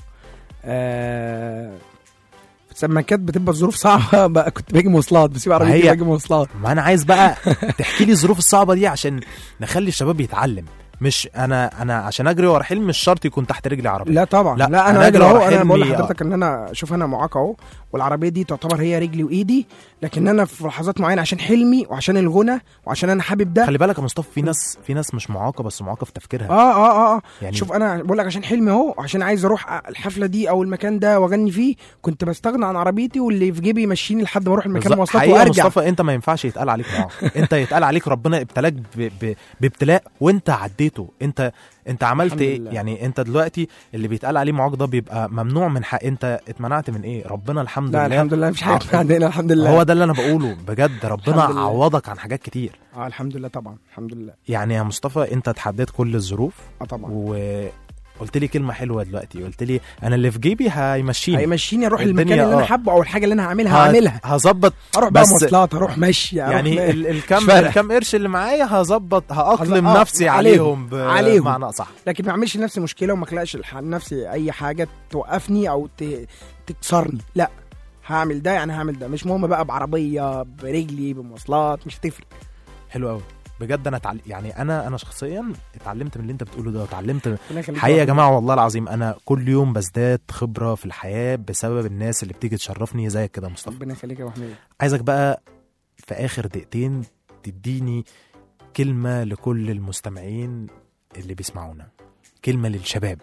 آه... بس لما كانت بتبقى الظروف صعبه بقى كنت باجي مواصلات بسيب عربيتي هي- باجي مواصلات ما انا عايز بقى تحكي لي الظروف الصعبه دي عشان نخلي الشباب يتعلم مش انا انا عشان اجري ورا حلم مش شرط يكون تحت رجلي عربيه لا طبعا لا، لا, لا أنا انا أجري راجل ورا اهو انا بقول حلمي، لحضرتك ان انا شوف انا معاق اهو والعربيه دي تعتبر هي رجلي وايدي لكن انا في لحظات معينه عشان حلمي وعشان الغنى وعشان انا حابب ده خلي بالك يا مصطفى في ناس في ناس مش معاقه بس معاقه في تفكيرها اه اه اه, آه. يعني- شوف انا بقول لك عشان حلمي اهو عشان عايز اروح الحفله دي او المكان ده واغني فيه كنت بستغنى عن عربيتي واللي في جيبي يمشيني لحد ما اروح المكان بالظبط. مواصلات حقيقة يا وارجع مصطفى انت ما ينفعش يتقال عليك معاق انت يتقال عليك ربنا ابتلاك ب... ب... بابتلاء وانت عديته انت انت عملت الحمد ايه لله. يعني انت دلوقتي اللي بيتقال عليه معاق ده بيبقى ممنوع من حق انت اتمنعت من ايه ربنا الحمد لا لله الحمد لله مفيش حاجه عندنا الحمد لله هو ده اللي انا بقوله بجد ربنا الحمد لله. عوضك عن حاجات كتير اه الحمد لله طبعا الحمد لله يعني يا مصطفى انت تحديت كل الظروف اه طبعا وقلت لي كلمه حلوه دلوقتي قلت لي انا اللي في جيبي هيمشيني هيمشيني اروح الدنيا المكان اللي انا اه. حابه او الحاجه اللي انا هعملها ه- هعملها هظبط اروح بقى بس- مواصلات اروح مشي أروح يعني ما- ال- الكم مش فارقة. الكم قرش اللي معايا هظبط هأقلم آه، نفسي عليهم. عليهم عليهم. بمعنى صح لكن ما اعملش لنفسي مشكله وما اخلقش لح- لنفسي اي حاجه توقفني او ت- تكسرني لا هعمل ده يعني هعمل ده مش مهم بقى بعربيه برجلي بمواصلات مش هتفرق حلو قوي بجد انا اتعل... يعني انا انا شخصيا اتعلمت من اللي انت بتقوله ده واتعلمت ربنا يخليك حقيقه يا رب. جماعه والله العظيم انا كل يوم بزداد خبره في الحياه بسبب الناس اللي بتيجي تشرفني زيك كده يا مصطفى ربنا يخليك يا ابو حميد عايزك بقى في اخر دقيقتين تديني كلمه لكل المستمعين اللي بيسمعونا كلمه للشباب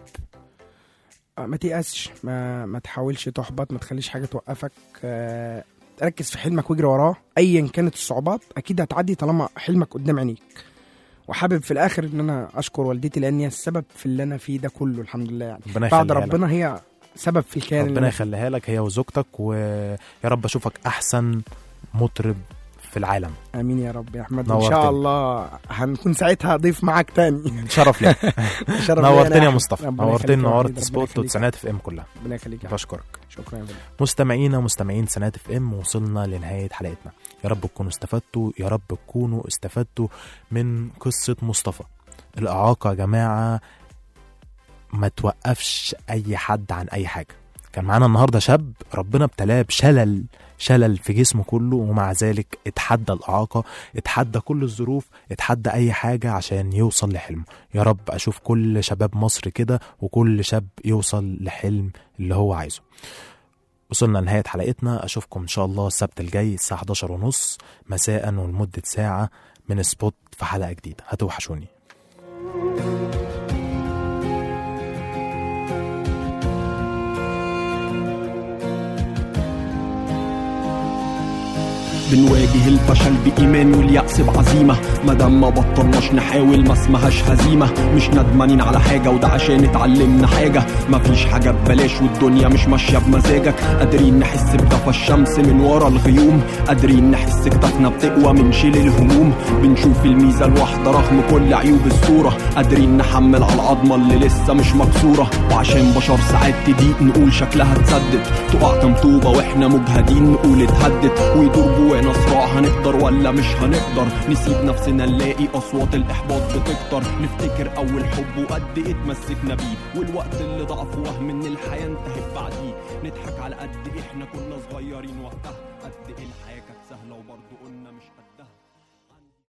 آه، ما تيأسش ما ما تحاولش تحبط ما تخليش حاجه توقفك آه، ركز في حلمك واجري وراه ايا كانت الصعوبات اكيد هتعدي طالما حلمك قدام عينيك وحابب في الاخر ان انا اشكر والدتي لان هي السبب في اللي انا فيه ده كله الحمد لله يعني ربنا بعد يخليها لك. ربنا هي سبب في الكيان اللي ربنا أنا فيه. يخليها لك هي وزوجتك ويا رب اشوفك احسن مطرب في العالم امين يا رب يا احمد وان نورتني. شاء الله هنكون ساعتها ضيف معاك تاني شرف لي شرف ليا نورتني أنا يا أحمد. مصطفى ربنا نورتني يخليك يا نورت وليد، ربنا سبوت يخليك. وتسعينات اف ام كلها ربنا يخليك يا أحمد. بشكرك شكرا يا وليد. مستمعينا مستمعين سنات اف ام وصلنا لنهايه حلقتنا يا رب تكونوا استفدتوا يا رب تكونوا استفدتوا من قصه مصطفى الاعاقه يا جماعه ما توقفش اي حد عن اي حاجه كان معانا النهارده شاب ربنا ابتلاه بشلل شلل في جسمه كله ومع ذلك اتحدى الاعاقه اتحدى كل الظروف اتحدى اي حاجه عشان يوصل لحلمه يا رب اشوف كل شباب مصر كده وكل شاب يوصل لحلم اللي هو عايزه وصلنا لنهاية حلقتنا أشوفكم إن شاء الله السبت الجاي الساعة 11 ونص مساء ولمدة ساعة من سبوت في حلقة جديدة هتوحشوني بنواجه الفشل بإيمان واليأس بعزيمة مادام ما بطلناش نحاول ما اسمهاش هزيمة مش ندمانين على حاجة وده عشان اتعلمنا حاجة مفيش حاجة ببلاش والدنيا مش ماشية بمزاجك قادرين نحس بدفى الشمس من ورا الغيوم قادرين نحس كتافنا بتقوى من شيل الهموم بنشوف الميزة الواحدة رغم كل عيوب الصورة قادرين نحمل على العظمة اللي لسه مش مكسورة وعشان بشر ساعات تضيق نقول شكلها اتسدد تقع كام طوبة واحنا مجهدين نقول اتهدت ويدور جوانا صراع هنقدر ولا مش هنقدر نسيب نفسنا نلاقي اصوات الاحباط بتكتر نفتكر اول حب وقد ايه اتمسكنا بيه والوقت اللي ضعف وهم ان الحياة انتهت بعديه نضحك على قد ايه احنا كنا صغيرين وقتها قد ايه الحياة كانت سهلة وبرضه قلنا مش قد